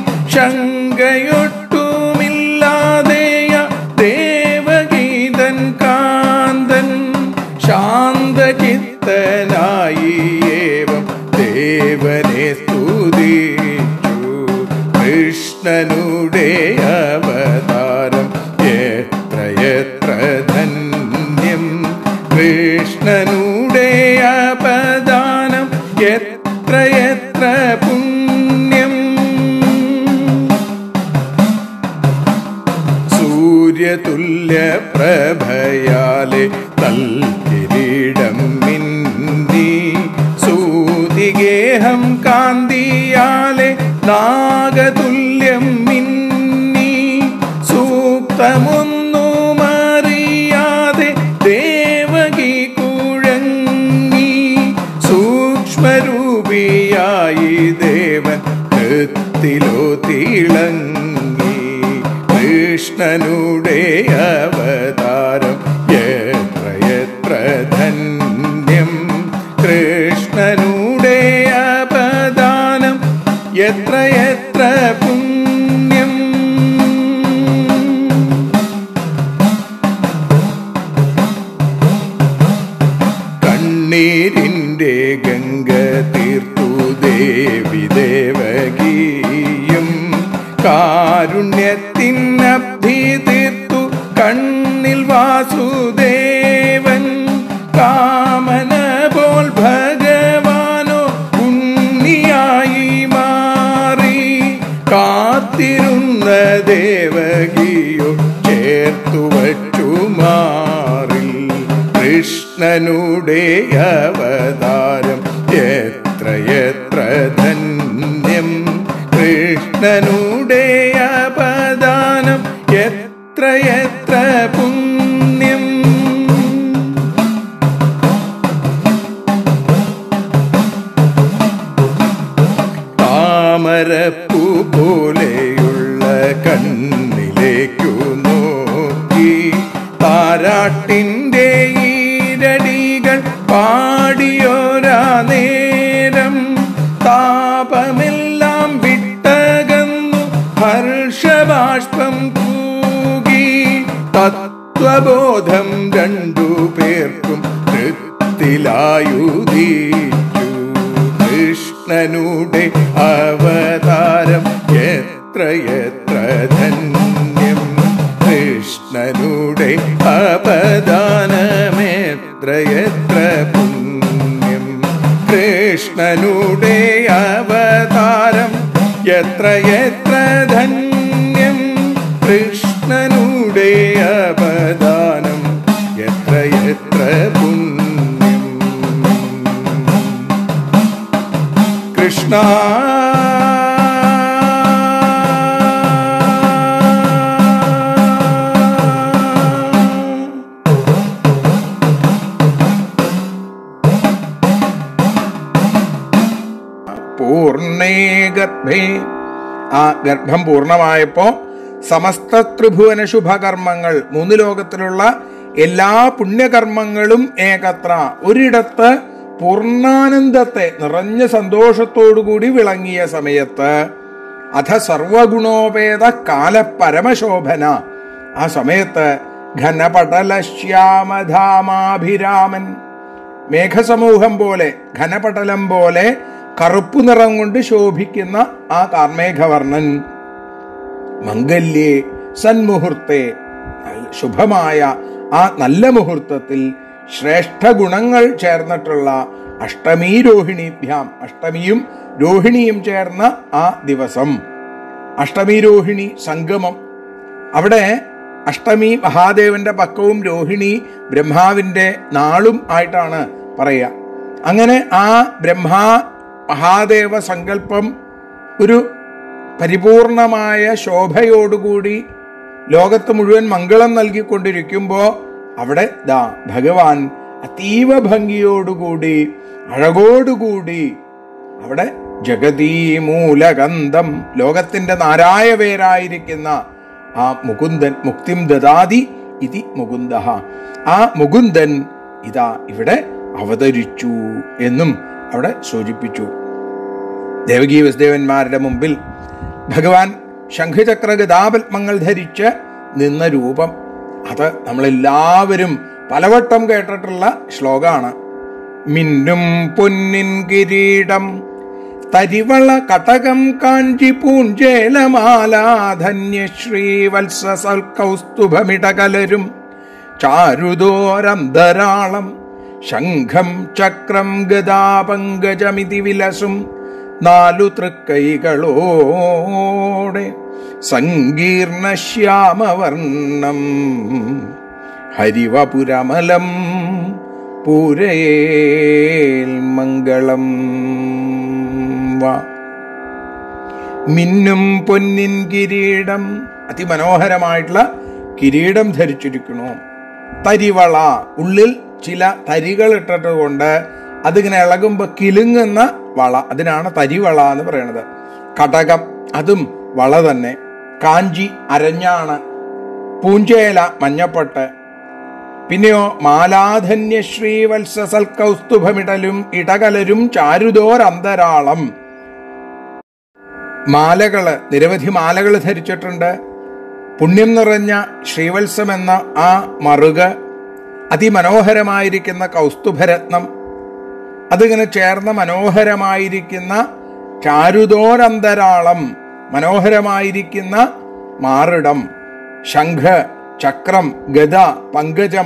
ശങ്കയൊട്ടുമില്ലാതെയ ദേവഗീതൻ കാന്തൻ ശാന്തചിത്തനായി ഏവം ദേവനെ സ്തുതിച്ചു കൃഷ്ണനുടെ അവതാരം എത്ര എത്ര ധന്യം കൃഷ്ണനുടെ അപദാനം എത്ര എത്ര പുണ്യം സൂര്യതുല്യ പ്രഭയാലെ തൽക്കിരീടം മിന്നി സൂതിഗേഹം കാന്തിയാലെ നാഗതുല്യം മിന്നി സൂക്തമൊന്നുമറിയാതെ ദേവകി കുഴങ്ങി സൂക്ഷ്മരൂപിയായി ദേവൻ കൃത്തിലോ തിളങ്ങി കൃഷ്ണനുടെ അവതാരം എത്ര എത്ര ധന്യം കൃഷ്ണനുടെ അപദാനം എത്ര എത്ര പുണ്യം കണ്ണീരിൻ്റെ ഗംഗ തീർത്തു ദേവി ദേവകീയും കാരുണ്യത്തിനബ്ധി തീർത്തു കണ്ണിൽ വാസുദേവൻ കാമന പോൽ ഭഗവാനോ ഉണ്ണിയായി മാറി കാത്തിരുന്ന ദേവകിയോ ചേർത്തു വച്ചു മാറി കൃഷ്ണനുടെ അവതാരം എത്ര എത്ര ധന്യം കൃഷ്ണനുടെ അപദാനം എത്ര എത്ര പുണ്യം താമരപ്പൂ പോലെയുള്ള കണ്ണിലേക്കു നോക്കി താരാട്ടിൻ്റെ ഈരടികൾ പാടിയോരാ നേരം താപമെല്ലാം വിട്ടകന്നു ഹർഷബാഷ്പം തൂകി തത്വബോധം രണ്ടു പേർക്കും കൃത്തിലായുദീച്ചു കൃഷ്ണനുടെ അവതാരം എത്ര എത്ര ധന്യം കൃഷ്ണനുടെ അപദാനമെത്ര എത്ര പുണ്യം കൃഷ്ണനുടെ അവതാരം എത്ര എത്ര ധന്യം കൃഷ്ണനുടെ അപദാനം എത്ര എത്ര പുണ്യം കൃഷ്ണ പൂർണ്ണേ ഗർഭേ ആ ഗർഭം പൂർണ്ണമായപ്പോ സമസ്ത ത്രിഭുവന ശുഭകർമ്മങ്ങൾ മൂന്ന് ലോകത്തിലുള്ള എല്ലാ പുണ്യകർമ്മങ്ങളും ഏകത്ര ഒരിടത്ത് പൂർണ്ണാനന്ദത്തെ നിറഞ്ഞ സന്തോഷത്തോടുകൂടി വിളങ്ങിയ സമയത്ത് അധ സർവഗുണോപേത കാല പരമശോഭന ആ സമയത്ത് ഘനപടല ശ്യാമധാമാഭിരാമൻ മേഘസമൂഹം പോലെ ഘനപടലം പോലെ കറുപ്പു നിറം കൊണ്ട് ശോഭിക്കുന്ന ആ കാർമേഘവർണ്ണൻ മംഗല്യേ സന്മുഹൂർത്തെ ശുഭമായ ആ നല്ല മുഹൂർത്തത്തിൽ ശ്രേഷ്ഠ ഗുണങ്ങൾ ചേർന്നിട്ടുള്ള അഷ്ടമി രോഹിണീഭ്യാം അഷ്ടമിയും രോഹിണിയും ചേർന്ന ആ ദിവസം അഷ്ടമി രോഹിണി സംഗമം അവിടെ അഷ്ടമി മഹാദേവന്റെ പക്കവും രോഹിണി ബ്രഹ്മാവിന്റെ നാളും ആയിട്ടാണ് പറയുക അങ്ങനെ ആ ബ്രഹ്മാ മഹാദേവ സങ്കല്പം ഒരു പരിപൂർണമായ ശോഭയോടുകൂടി ലോകത്ത് മുഴുവൻ മംഗളം നൽകിക്കൊണ്ടിരിക്കുമ്പോൾ അവിടെ ദാ ഭഗവാൻ അതീവ ഭംഗിയോടുകൂടി അഴകോടുകൂടി അവിടെ ജഗതീ മൂലഗന്ധം ലോകത്തിന്റെ നാരായ പേരായിരിക്കുന്ന ആ മുകുന്ദൻ മുക്തിം ദദാതി ഇതി മുകുന്ദ ആ മുകുന്ദൻ ഇതാ ഇവിടെ അവതരിച്ചു എന്നും അവിടെ സൂചിപ്പിച്ചു ദേവകീ വസുദേവന്മാരുടെ മുമ്പിൽ ഭഗവാൻ ശംഖചക്ര ഗതാപത്മങ്ങൾ ധരിച്ച് നിന്ന രൂപം അത് നമ്മളെല്ലാവരും പലവട്ടം കേട്ടിട്ടുള്ള ശ്ലോകമാണ് മിന്നും പൊന്നിൻ കിരീടം തരിവള കടകം കാഞ്ചി പൂഞ്ചേലമാലാധന്യശ്രീ വത്സസൽ കൗസ്തുഭമിടകലരും ചാരുദോരന്തരാളം ശംഖം ചക്രം ഗദാപങ്കജമിതി വിലസും നാലു തൃക്കൈകളോടെ സങ്കീർണ ശ്യാമവർണം ഹരിവപുരമലം പൂരയേൽ മംഗളം വാ മിന്നും പൊന്നിൻ കിരീടം അതിമനോഹരമായിട്ടുള്ള കിരീടം ധരിച്ചിരിക്കണു തരിവള ഉള്ളിൽ ചില തരികൾ ഇട്ടിട്ട് കൊണ്ട് അതിങ്ങനെ ഇളകുമ്പോ കിലുങ്ങുന്ന വള അതിനാണ് തരിവള എന്ന് പറയുന്നത് കടകം അതും വള തന്നെ കാഞ്ചി അരഞ്ഞാണ് പൂഞ്ചേല മഞ്ഞപ്പട്ട് പിന്നെയോ മാലാധന്യ ശ്രീവത്സസൽ കൗസ്തുഭമിടലും ഇടകലരും ചാരുതോരന്തരാളം മാലകള് നിരവധി മാലകൾ ധരിച്ചിട്ടുണ്ട് പുണ്യം നിറഞ്ഞ ശ്രീവത്സം എന്ന ആ മറുക അതിമനോഹരമായിരിക്കുന്ന കൗസ്തുഭരത്നം അതിങ്ങനെ ചേർന്ന മനോഹരമായിരിക്കുന്ന ചാരുതോരന്തരാളം മനോഹരമായിരിക്കുന്ന മാറിടം ശംഖ് ചക്രം ഗദ പങ്കജം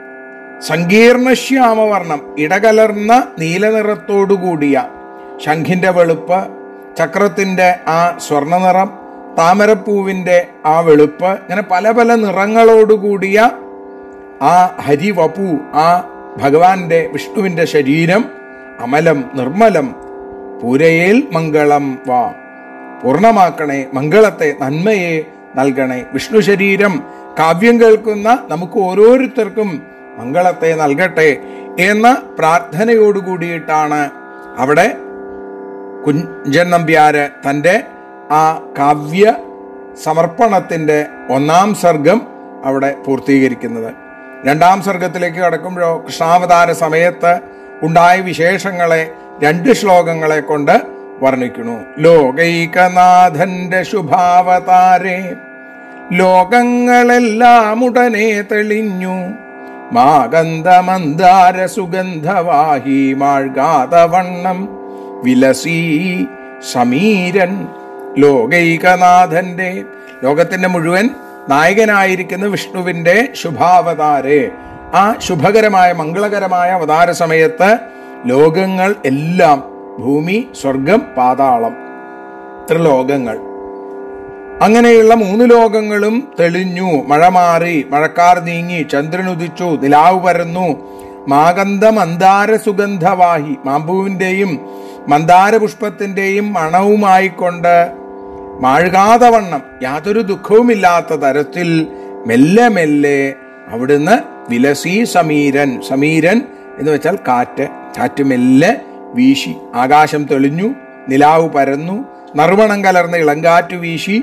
സങ്കീർണശ്യാമവർണം ഇടകലർന്ന നീലനിറത്തോടുകൂടിയ ശംഖിന്റെ വെളുപ്പ് ചക്രത്തിന്റെ ആ സ്വർണനിറം താമരപ്പൂവിന്റെ ആ വെളുപ്പ് ഇങ്ങനെ പല പല നിറങ്ങളോടുകൂടിയ ആ ഹരിവപു ആ ഭഗവാന്റെ വിഷ്ണുവിന്റെ ശരീരം അമലം നിർമ്മലം പൂരയേൽ മംഗളം വാ പൂർണ്ണമാക്കണേ മംഗളത്തെ നന്മയെ നൽകണേ വിഷ്ണു ശരീരം കാവ്യം കേൾക്കുന്ന നമുക്ക് ഓരോരുത്തർക്കും മംഗളത്തെ നൽകട്ടെ എന്ന പ്രാർത്ഥനയോട് കൂടിയിട്ടാണ് അവിടെ കുഞ്ചൻ നമ്പ്യാര് തൻ്റെ ആ കാവ്യ സമർപ്പണത്തിന്റെ ഒന്നാം സർഗം അവിടെ പൂർത്തീകരിക്കുന്നത് രണ്ടാം സർഗത്തിലേക്ക് കടക്കുമ്പോഴോ കൃഷ്ണാവതാര സമയത്ത് ഉണ്ടായ വിശേഷങ്ങളെ രണ്ട് ശ്ലോകങ്ങളെ കൊണ്ട് വർണ്ണിക്കുന്നു ലോകൈകനാഥന്റെ ശുഭാവതാരേ ലോകങ്ങളെല്ലാം ഉടനെ തെളിഞ്ഞു മാഗന്ധമന്ദാര സുഗന്ധവാഹി മാഴ്കാതവണ്ണം വിലസീ സമീരൻ ലോകൈകനാഥന്റെ ലോകത്തിന്റെ മുഴുവൻ നായകനായിരിക്കുന്ന വിഷ്ണുവിന്റെ ശുഭാവതാരെ ആ ശുഭകരമായ മംഗളകരമായ അവതാര സമയത്ത് ലോകങ്ങൾ എല്ലാം ഭൂമി സ്വർഗം പാതാളം ത്രിലോകങ്ങൾ അങ്ങനെയുള്ള മൂന്ന് ലോകങ്ങളും തെളിഞ്ഞു മഴ മാറി മഴക്കാർ നീങ്ങി ചന്ദ്രൻ ഉദിച്ചു നിലാവ് പരന്നു മാഗന്ധ മന്ദാര സുഗന്ധവാഹി മാമ്പൂവിന്റെയും മന്ദാര പുഷ്പത്തിന്റെയും മണവുമായിക്കൊണ്ട് മാഴുകാതെ വണ്ണം യാതൊരു ദുഃഖവുമില്ലാത്ത തരത്തിൽ മെല്ലെ മെല്ലെ അവിടുന്ന് വിലസി സമീരൻ സമീരൻ എന്ന് വെച്ചാൽ കാറ്റ് കാറ്റ് മെല്ലെ വീശി ആകാശം തെളിഞ്ഞു നിലാവ് പരന്നു നറുമണം കലർന്ന ഇളങ്കാറ്റ് വീശി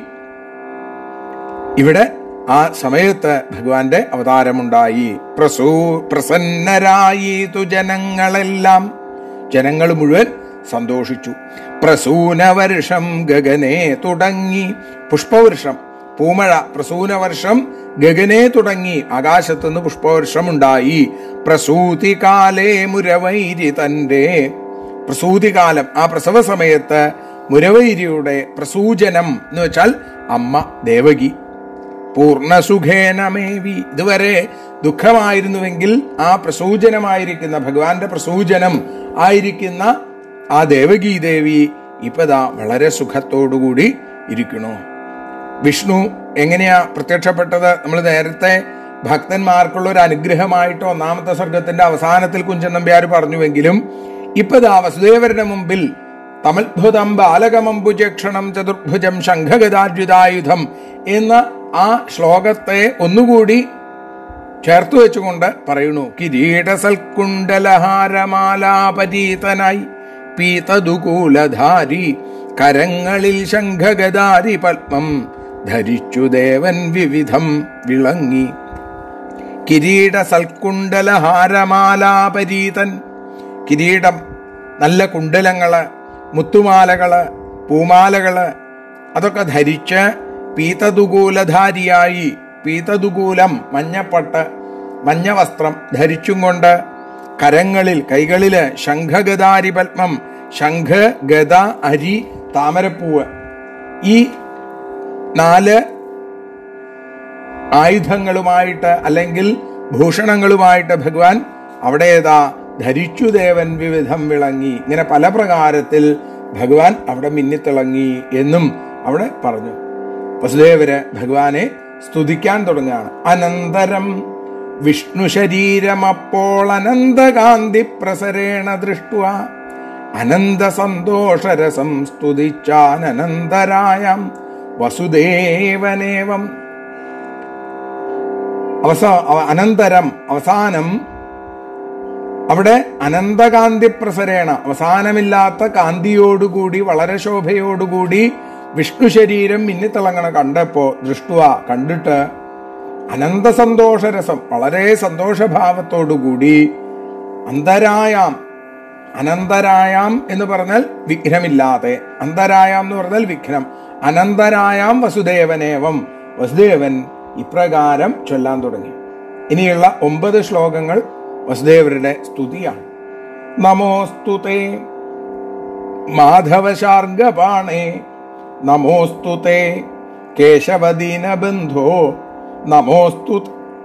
ഇവിടെ ആ സമയത്ത് ഭഗവാന്റെ അവതാരമുണ്ടായി പ്രസൂ പ്രസന്നരായി തു ജനങ്ങളെല്ലാം ജനങ്ങൾ മുഴുവൻ സന്തോഷിച്ചു പ്രസൂനവർഷം ഗഗനെ തുടങ്ങി പുഷ്പവൃഷം പൂമഴ പ്രസൂനവർഷം ഗഗനെ തുടങ്ങി ആകാശത്തുനിന്ന് പുഷ്പവർഷം ഉണ്ടായി പ്രസൂതികാലേ മുരവൈരി തന്റെ പ്രസൂതികാലം ആ പ്രസവ സമയത്ത് മുരവൈരിയുടെ പ്രസൂജനം എന്ന് വെച്ചാൽ അമ്മ ദേവകി പൂർണ്ണസുഖേനമേവി ഇതുവരെ ദുഃഖമായിരുന്നുവെങ്കിൽ ആ പ്രസൂജനമായിരിക്കുന്ന ഭഗവാന്റെ പ്രസൂജനം ആയിരിക്കുന്ന ആ ദേവകി ദേവി ഇപ്പതാ വളരെ സുഖത്തോടുകൂടി ഇരിക്കണു വിഷ്ണു എങ്ങനെയാ പ്രത്യക്ഷപ്പെട്ടത് നമ്മൾ നേരത്തെ ഭക്തന്മാർക്കുള്ള ഒരു അനുഗ്രഹമായിട്ട് ഒന്നാമത്തെ സർഗത്തിന്റെ അവസാനത്തിൽ കുഞ്ചൻ നമ്പ്യാർ പറഞ്ഞുവെങ്കിലും ഇപ്പതാ വസുദേവരുടെ മുമ്പിൽ തമത്ഭുതം ബാലകമംബുജക്ഷണം ചതുർഭുജം ശംഖഗതാര്യുതായുധം എന്ന ആ ശ്ലോകത്തെ ഒന്നുകൂടി ചേർത്ത് വെച്ചുകൊണ്ട് പറയുന്നു കിരീടസൽക്കുണ്ടലഹാരമാലാപരീതനായി പീതദുകൂലധാരി കരങ്ങളിൽ ശംഖഗദാരി പത്മം ധരിച്ചു ദേവൻ വിവിധം വിളങ്ങി കിരീട സൽക്കുണ്ടലഹാരമാലാപരീതൻ കിരീടം നല്ല കുണ്ടലങ്ങള് മുത്തുമാലകള് പൂമാലകള് അതൊക്കെ ധരിച്ച് പീതദുകൂലധാരിയായി പീതദുകൂലം മഞ്ഞപ്പട്ട് മഞ്ഞ വസ്ത്രം ധരിച്ചും കൊണ്ട് കരങ്ങളിൽ കൈകളില് ശംഖഗദാരി പത്മം ശംഖ് ഗദ അരി താമരപ്പൂവ് ഈ നാല് ആയുധങ്ങളുമായിട്ട് അല്ലെങ്കിൽ ഭൂഷണങ്ങളുമായിട്ട് ഭഗവാൻ അവിടെ ഏതാ ധരിച്ചു ദേവൻ വിവിധം വിളങ്ങി ഇങ്ങനെ പല പ്രകാരത്തിൽ ഭഗവാൻ അവിടെ മിന്നിത്തിളങ്ങി എന്നും അവിടെ പറഞ്ഞു വസുദേവര് ഭഗവാനെ സ്തുതിക്കാൻ തുടങ്ങുകയാണ് അനന്തരം വിഷ്ണു ശരീരമപ്പോൾ അനന്തകാന്തി പ്രസരേണ ദൃഷ്ടുവ അനന്ത സന്തോഷരസം സ്തുതിച്ചാനന്തരായം വസുദേവനേവം അവസാ അവ- അനന്തരം അവസാനം അവിടെ അനന്തകാന്തി പ്രസരേണ അവസാനമില്ലാത്ത കാന്തിയോടുകൂടി വളരെ ശോഭയോടുകൂടി വിഷ്ണു ശരീരം മിന്നിത്തിളങ്ങണ കണ്ടപ്പോ ദൃഷ്ടുവ കണ്ടിട്ട് അനന്ത സന്തോഷരസം വളരെ സന്തോഷഭാവത്തോടുകൂടി അന്തരായാം അനന്തരായാം എന്ന് പറഞ്ഞാൽ വിഘ്നമില്ലാതെ അന്തരായാം എന്ന് പറഞ്ഞാൽ വിഘ്നം അനന്തരായാം വസുദേവനേവം വസുദേവൻ ഇപ്രകാരം ചൊല്ലാൻ തുടങ്ങി ഇനിയുള്ള ഒമ്പത് ശ്ലോകങ്ങൾ വസുദേവരുടെ സ്തുതിയാണ് നമോസ്തുതേ മാധവശാർഗപാണേ നമോസ്തുതേ കേശവദീനബന്ധോ നമോസ്തു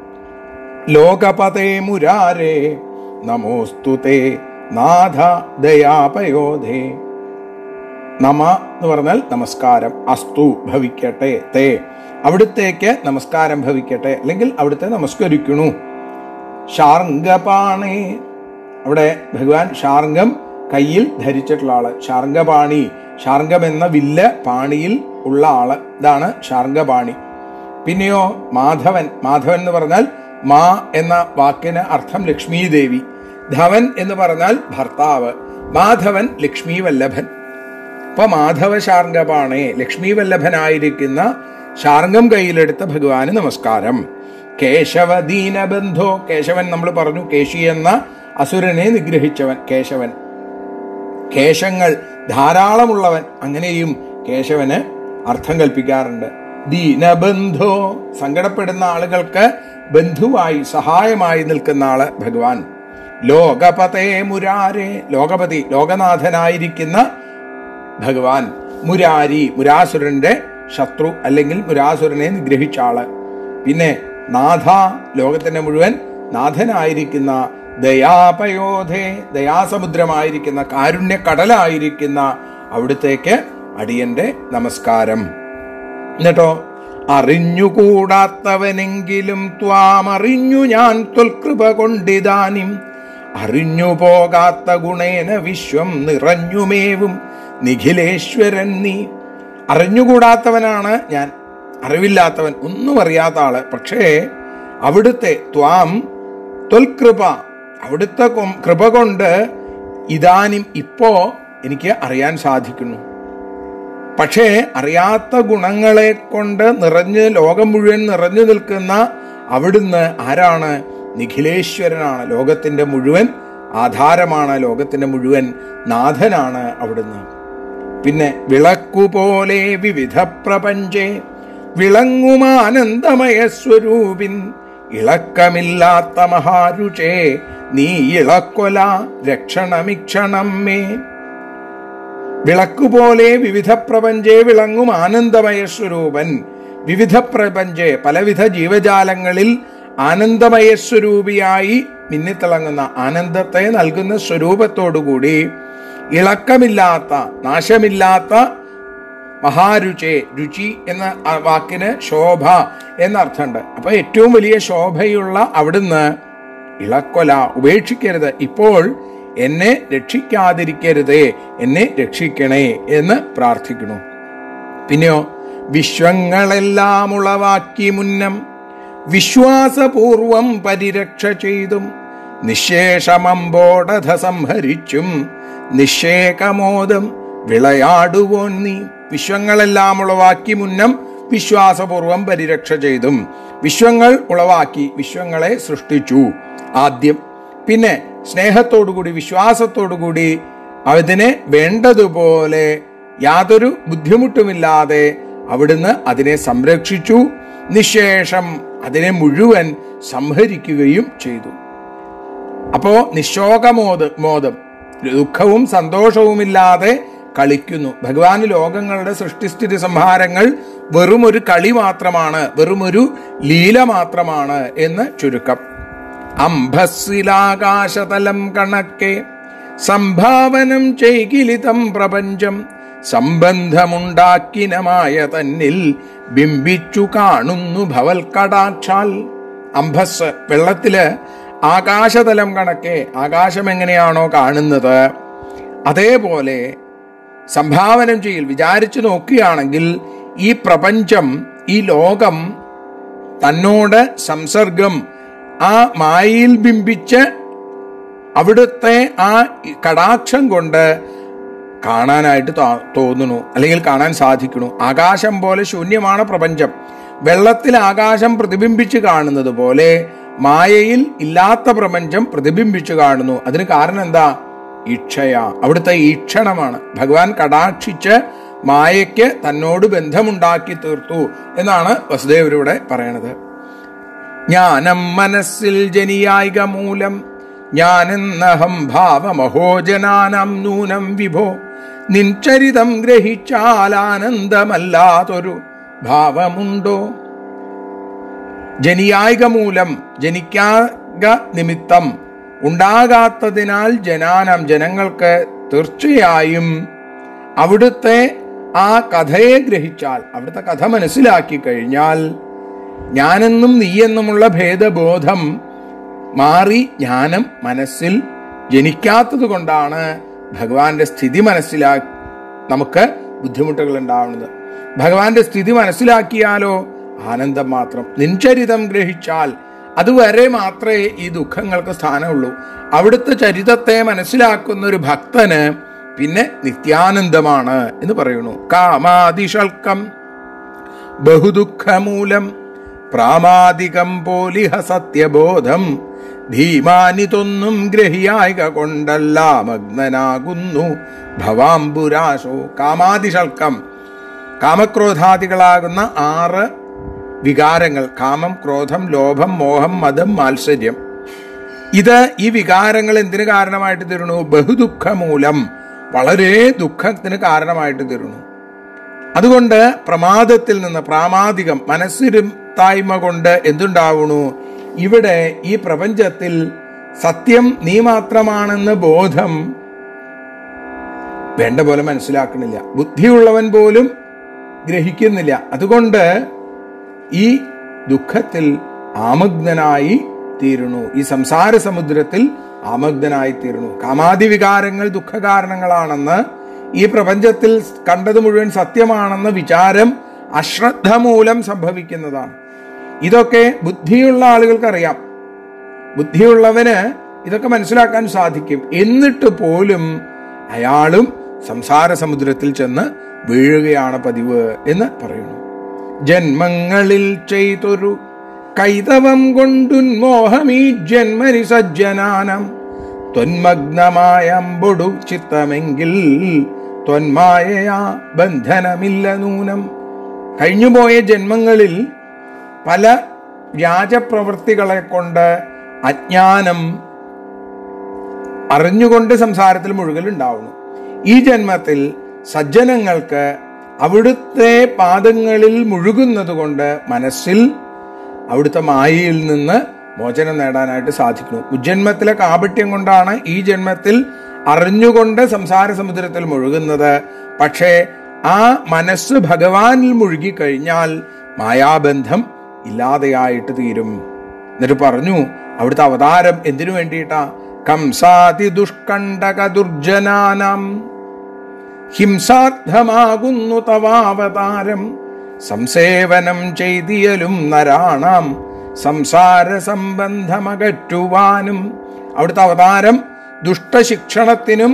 ലോകപതേ മുരാരേ നമോസ്തുതേ നാഥ ദയാപയോധേ നമ എന്ന് പറഞ്ഞാൽ നമസ്കാരം അസ്തു ഭവിക്കട്ടെ തേ അവിടുത്തേക്ക് നമസ്കാരം ഭവിക്കട്ടെ അല്ലെങ്കിൽ അവിടുത്തെ നമസ്കരിക്കണു ഷാർഗപാണേ അവിടെ ഭഗവാൻ ഷാർഗം കയ്യിൽ ധരിച്ചിട്ടുള്ള ആള് ഷാർഗപാണി ഷാർഗം എന്ന വില്ല് പാണിയിൽ ഉള്ള ആള് ഇതാണ് ഷാർഗപാണി പിന്നെയോ മാധവൻ മാധവൻ എന്ന് പറഞ്ഞാൽ മാ എന്ന വാക്കിന് അർത്ഥം ലക്ഷ്മി ദേവി ധവൻ എന്ന് പറഞ്ഞാൽ ഭർത്താവ് മാധവൻ ലക്ഷ്മി വല്ലഭൻ അപ്പൊ മാധവ ശാർഗപാണേ ലക്ഷ്മി വല്ലഭനായിരിക്കുന്ന ശാർഗം കയ്യിലെടുത്ത ഭഗവാന് നമസ്കാരം കേശവ ദീനബന്ധോ കേശവൻ നമ്മൾ പറഞ്ഞു കേശി എന്ന അസുരനെ നിഗ്രഹിച്ചവൻ കേശവൻ കേശങ്ങൾ ധാരാളമുള്ളവൻ അങ്ങനെയും കേശവന് അർത്ഥം കൽപ്പിക്കാറുണ്ട് ദീനബന്ധോ സങ്കടപ്പെടുന്ന ആളുകൾക്ക് ബന്ധുവായി സഹായമായി നിൽക്കുന്ന ആള് ഭഗവാൻ ലോകപതേ മുരാരേ ലോകപതി ലോകനാഥനായിരിക്കുന്ന ഭഗവാൻ മുരാരി മുരാസുരന്റെ ശത്രു അല്ലെങ്കിൽ മുരാസുരനെ നിഗ്രഹിച്ച ആള് പിന്നെ നാഥ ലോകത്തിന്റെ മുഴുവൻ നാഥനായിരിക്കുന്ന ദയാപയോധേ ദയാസമുദ്രമായിരിക്കുന്ന കാരുണ്യ കടലായിരിക്കുന്ന അവിടുത്തേക്ക് അടിയന്റെ നമസ്കാരം എന്നിട്ടോ അറിഞ്ഞുകൂടാത്തവനെങ്കിലും ത്വാം അറിഞ്ഞു ഞാൻ ത്വൽകൃപ കൊണ്ടിതാനും അറിഞ്ഞു പോകാത്ത ഗുണേന വിശ്വം നിറഞ്ഞുമേവും നിഖിലേശ്വരൻ നീ അറിഞ്ഞുകൂടാത്തവനാണ് ഞാൻ അറിവില്ലാത്തവൻ ഒന്നും അറിയാത്ത ആള് പക്ഷേ അവിടുത്തെ ത്വാം ത്വൽകൃപ അവിടുത്തെ കൊ- കൃപ കൊണ്ട് ഇതാനും ഇപ്പോ എനിക്ക് അറിയാൻ സാധിക്കുന്നു പക്ഷേ അറിയാത്ത ഗുണങ്ങളെ കൊണ്ട് നിറഞ്ഞ് ലോകം മുഴുവൻ നിറഞ്ഞു നിൽക്കുന്ന അവിടുന്ന് ആരാണ് നിഖിലേശ്വരനാണ് ലോകത്തിന്റെ മുഴുവൻ ആധാരമാണ് ലോകത്തിന്റെ മുഴുവൻ നാഥനാണ് അവിടുന്ന് പിന്നെ വിളക്കുപോലെ വിവിധ പ്രപഞ്ചേ വിളങ്ങുമാനന്ദമയ സ്വരൂപിൻ ഇളക്കമില്ലാത്ത മഹാരുചേ നീ ഇളക്കൊല രക്ഷണമിക്ഷണം മേ വിളക്കുപോലെ വിവിധ പ്രപഞ്ചേ വിളങ്ങും ആനന്ദമയ സ്വരൂപൻ വിവിധ പ്രപഞ്ചേ പലവിധ ജീവജാലങ്ങളിൽ ആനന്ദമയ സ്വരൂപിയായി മിന്നിത്തിളങ്ങുന്ന ആനന്ദത്തെ നൽകുന്ന സ്വരൂപത്തോടുകൂടി ഇളക്കമില്ലാത്ത നാശമില്ലാത്ത മഹാരുചേ രുചി എന്ന ആ വാക്കിന് ശോഭ എന്നർത്ഥമുണ്ട് അപ്പൊ ഏറ്റവും വലിയ ശോഭയുള്ള അവിടുന്ന് ഇളക്കൊല ഉപേക്ഷിക്കരുത് ഇപ്പോൾ എന്നെ രക്ഷിക്കാതിരിക്കരുതേ എന്നെ രക്ഷിക്കണേ എന്ന് പ്രാർത്ഥിക്കുന്നു പിന്നെയോ വിശ്വങ്ങളെല്ലാം ഉളവാക്കി മുന്നം വിശ്വാസപൂർവം പരിരക്ഷ ചെയ്തും നിശേഷമമ്പോടധ സംഹരിച്ചും നിശേകമോദം വിളയാടുവോൻ നീ വിശ്വങ്ങളെല്ലാം ഉളവാക്കി മുന്നം വിശ്വാസപൂർവം പരിരക്ഷ ചെയ്തും വിശ്വങ്ങൾ ഉളവാക്കി വിശ്വങ്ങളെ സൃഷ്ടിച്ചു ആദ്യം പിന്നെ സ്നേഹത്തോടുകൂടി വിശ്വാസത്തോടുകൂടി അതിനെ വേണ്ടതുപോലെ യാതൊരു ബുദ്ധിമുട്ടുമില്ലാതെ അവിടുന്ന് അതിനെ സംരക്ഷിച്ചു നിശേഷം അതിനെ മുഴുവൻ സംഹരിക്കുകയും ചെയ്തു അപ്പോ നിശോകമോദ മോദം ദുഃഖവും സന്തോഷവുമില്ലാതെ കളിക്കുന്നു ഭഗവാൻ ലോകങ്ങളുടെ സൃഷ്ടിസ്ഥിതി സംഹാരങ്ങൾ വെറും ഒരു കളി മാത്രമാണ് വെറും ഒരു ലീല മാത്രമാണ് എന്ന് ചുരുക്കം അംഭസ്സിലാകാശതലം കണക്കെ സംഭാവനം ചെയ്കിലിതം പ്രപഞ്ചം സംബന്ധമുണ്ടാക്കിനമായ തന്നിൽ ബിംബിച്ചു കാണുന്നു ഭവൽക്കടാക്ഷാൽ അംഭസ് വെള്ളത്തില് ആകാശതലം കണക്കെ ആകാശം എങ്ങനെയാണോ കാണുന്നത് അതേപോലെ സംഭാവനം ചെയ്യൽ വിചാരിച്ചു നോക്കുകയാണെങ്കിൽ ഈ പ്രപഞ്ചം ഈ ലോകം തന്നോട് സംസർഗം ആ മായയിൽ ബിംബിച്ച് അവിടുത്തെ ആ കടാക്ഷം കൊണ്ട് കാണാനായിട്ട് തോ- തോന്നുന്നു അല്ലെങ്കിൽ കാണാൻ സാധിക്കുന്നു ആകാശം പോലെ ശൂന്യമാണ് പ്രപഞ്ചം വെള്ളത്തിൽ ആകാശം പ്രതിബിംബിച്ച് കാണുന്നത് പോലെ മായയിൽ ഇല്ലാത്ത പ്രപഞ്ചം പ്രതിബിംബിച്ച് കാണുന്നു അതിന് കാരണം എന്താ ഈക്ഷയ അവിടുത്തെ ഈക്ഷണമാണ് ഭഗവാൻ കടാക്ഷിച്ച് മായയ്ക്ക് തന്നോട് ബന്ധമുണ്ടാക്കി തീർത്തു എന്നാണ് വസുദേവരിവിടെ പറയണത് ജ്ഞാനം മനസ്സിൽ ജനിയായിക മൂലം ഞാനെന്നഹം ഭാവമഹോജനാനം നൂനം വിഭോ നിൻചരിതം ഗ്രഹിച്ചാൽ ആനന്ദമല്ലാതൊരു ഭാവമുണ്ടോ ജനിയായിക മൂലം ജനിക്കാക നിമിത്തം ഉണ്ടാകാത്തതിനാൽ ജനാനം ജനങ്ങൾക്ക് തീർച്ചയായും അവിടുത്തെ ആ കഥയെ ഗ്രഹിച്ചാൽ അവിടുത്തെ കഥ മനസ്സിലാക്കി കഴിഞ്ഞാൽ ഞാനെന്നും നീയെന്നുമുള്ള ഭേദബോധം മാറി ജ്ഞാനം മനസ്സിൽ ജനിക്കാത്തത് കൊണ്ടാണ് ഭഗവാന്റെ സ്ഥിതി മനസ്സിലാ നമുക്ക് ബുദ്ധിമുട്ടുകൾ ഉണ്ടാവുന്നത് ഭഗവാന്റെ സ്ഥിതി മനസ്സിലാക്കിയാലോ ആനന്ദം മാത്രം നിൻചരിതം ഗ്രഹിച്ചാൽ അതുവരെ മാത്രമേ ഈ ദുഃഖങ്ങൾക്ക് സ്ഥാനമുള്ളൂ അവിടുത്തെ ചരിതത്തെ മനസ്സിലാക്കുന്ന ഒരു ഭക്തന് പിന്നെ നിത്യാനന്ദമാണ് എന്ന് പറയുന്നു കാമാതിഷൽക്കം ബഹുദുഃഖമൂലം പ്രാമാദികം പോലിഹ സത്യബോധം ഭീമാനിതൊന്നും ഗ്രഹിയായിക കൊണ്ടല്ല മഗ്നനാകുന്നു ഭവാംബുരാശോ കാമാതിഷൽക്കം കാമക്രോധാദികളാകുന്ന ആറ് വികാരങ്ങൾ കാമം ക്രോധം ലോഭം മോഹം മതം മാത്സര്യം ഇത് ഈ വികാരങ്ങൾ എന്തിനു കാരണമായിട്ട് തീരുന്നു ബഹുദുഃഖ മൂലം വളരെ ദുഃഖത്തിന് കാരണമായിട്ട് തീരുന്നു അതുകൊണ്ട് പ്രമാദത്തിൽ നിന്ന് പ്രാമാദികം മനസ്സിരുത്തായ്മ കൊണ്ട് എന്തുണ്ടാവുന്നു ഇവിടെ ഈ പ്രപഞ്ചത്തിൽ സത്യം നീ മാത്രമാണെന്ന് ബോധം വേണ്ട പോലെ മനസ്സിലാക്കണില്ല ബുദ്ധിയുള്ളവൻ പോലും ഗ്രഹിക്കുന്നില്ല അതുകൊണ്ട് ഈ ദുഃഖത്തിൽ ആമഗ്നനായി തീരുന്നു ഈ സംസാര സമുദ്രത്തിൽ ആമഗ്നനായി തീരുന്നു കാമാദി വികാരങ്ങൾ ദുഃഖകാരണങ്ങളാണെന്ന് ഈ പ്രപഞ്ചത്തിൽ കണ്ടത് മുഴുവൻ സത്യമാണെന്ന വിചാരം അശ്രദ്ധ മൂലം സംഭവിക്കുന്നതാണ് ഇതൊക്കെ ബുദ്ധിയുള്ള ആളുകൾക്കറിയാം ബുദ്ധിയുള്ളവന് ഇതൊക്കെ മനസ്സിലാക്കാൻ സാധിക്കും എന്നിട്ട് പോലും അയാളും സംസാര സമുദ്രത്തിൽ ചെന്ന് വീഴുകയാണ് പതിവ് എന്ന് പറയുന്നു ജന്മങ്ങളിൽ ചെയ്തൊരു കൈതവം കൊണ്ടുന്മോഹമീ ജന്മനി സജ്ജനാനം ത്വന്മഗ്നമായ അമ്പൊടു ചിത്തമെങ്കിൽ ത്വന്മായയാ ബന്ധനമില്ല നൂനം കഴിഞ്ഞുപോയ ജന്മങ്ങളിൽ പല വ്യാജപ്രവൃത്തികളെ കൊണ്ട് അജ്ഞാനം അറിഞ്ഞുകൊണ്ട് സംസാരത്തിൽ മുഴുകലുണ്ടാവുന്നു ഈ ജന്മത്തിൽ സജ്ജനങ്ങൾക്ക് അവിടുത്തെ പാദങ്ങളിൽ മുഴുകുന്നത് കൊണ്ട് മനസ്സിൽ അവിടുത്തെ മായയിൽ നിന്ന് മോചനം നേടാനായിട്ട് സാധിക്കുന്നു ഉജ്ജന്മത്തിലെ കാപട്യം കൊണ്ടാണ് ഈ ജന്മത്തിൽ അറിഞ്ഞുകൊണ്ട് സംസാര സമുദ്രത്തിൽ മുഴുകുന്നത് പക്ഷേ ആ മനസ്സ് ഭഗവാനിൽ മുഴുകിക്കഴിഞ്ഞാൽ മായാബന്ധം ഇല്ലാതെയായിട്ട് തീരും എന്നിട്ട് പറഞ്ഞു അവിടുത്തെ അവതാരം എന്തിനു വേണ്ടിയിട്ടാ കംസാതി ദുഷ്കണ്ടക ദുർജനാനാം ഹിംസാർത്ഥമാകുന്നു തവാവതാരം സംസേവനം ചെയ്തിയലും നരാണാം സംസാര സംബന്ധമകറ്റുവാനും അവിടുത്തെ അവതാരം ദുഷ്ടശിക്ഷണത്തിനും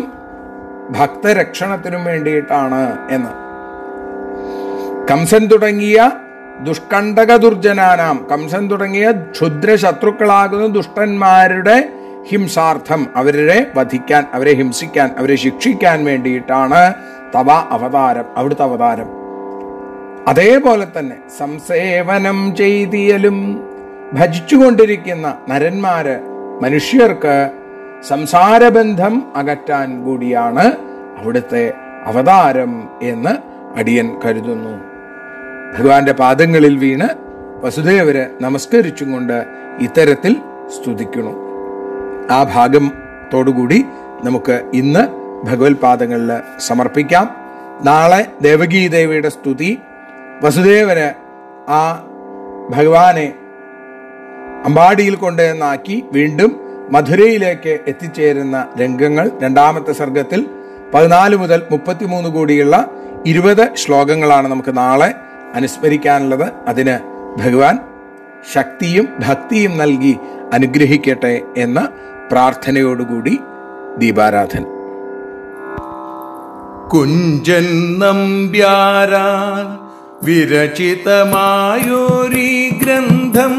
ഭക്തരക്ഷണത്തിനും വേണ്ടിയിട്ടാണ് എന്ന് കംസൻ തുടങ്ങിയ ദുഷ്കണ്ടക ദുർജനാനാം കംസൻ തുടങ്ങിയ ക്ഷുദ്ര ശത്രുക്കളാകുന്ന ദുഷ്ടന്മാരുടെ ഹിംസാർത്ഥം അവരെ വധിക്കാൻ അവരെ ഹിംസിക്കാൻ അവരെ ശിക്ഷിക്കാൻ വേണ്ടിയിട്ടാണ് തവ അവതാരം അവിടുത്തെ അവതാരം അതേപോലെ തന്നെ സംസേവനം ചെയ്തിയലും ഭജിച്ചുകൊണ്ടിരിക്കുന്ന നരന്മാര് മനുഷ്യർക്ക് സംസാരബന്ധം അകറ്റാൻ കൂടിയാണ് അവിടുത്തെ അവതാരം എന്ന് അടിയൻ കരുതുന്നു ഭഗവാന്റെ പാദങ്ങളിൽ വീണ് വസുദേവര് നമസ്കരിച്ചും കൊണ്ട് ഇത്തരത്തിൽ സ്തുതിക്കുന്നു ആ ഭാഗത്തോടുകൂടി നമുക്ക് ഇന്ന് ഭഗവത് പാദങ്ങളിൽ സമർപ്പിക്കാം നാളെ ദേവകീദേവിയുടെ സ്തുതി വസുദേവന് ആ ഭഗവാനെ അമ്പാടിയിൽ കൊണ്ടുവന്നാക്കി വീണ്ടും മധുരയിലേക്ക് എത്തിച്ചേരുന്ന രംഗങ്ങൾ രണ്ടാമത്തെ സർഗത്തിൽ പതിനാല് മുതൽ മുപ്പത്തിമൂന്ന് കൂടിയുള്ള ഇരുപത് ശ്ലോകങ്ങളാണ് നമുക്ക് നാളെ അനുസ്മരിക്കാനുള്ളത് അതിന് ഭഗവാൻ ശക്തിയും ഭക്തിയും നൽകി അനുഗ്രഹിക്കട്ടെ എന്ന പ്രാർത്ഥനയോടുകൂടി ദീപാരാധന കുഞ്ചൻ നമ്പ്യാരാൽ വിരചിതമായൊരീ ഗ്രന്ഥം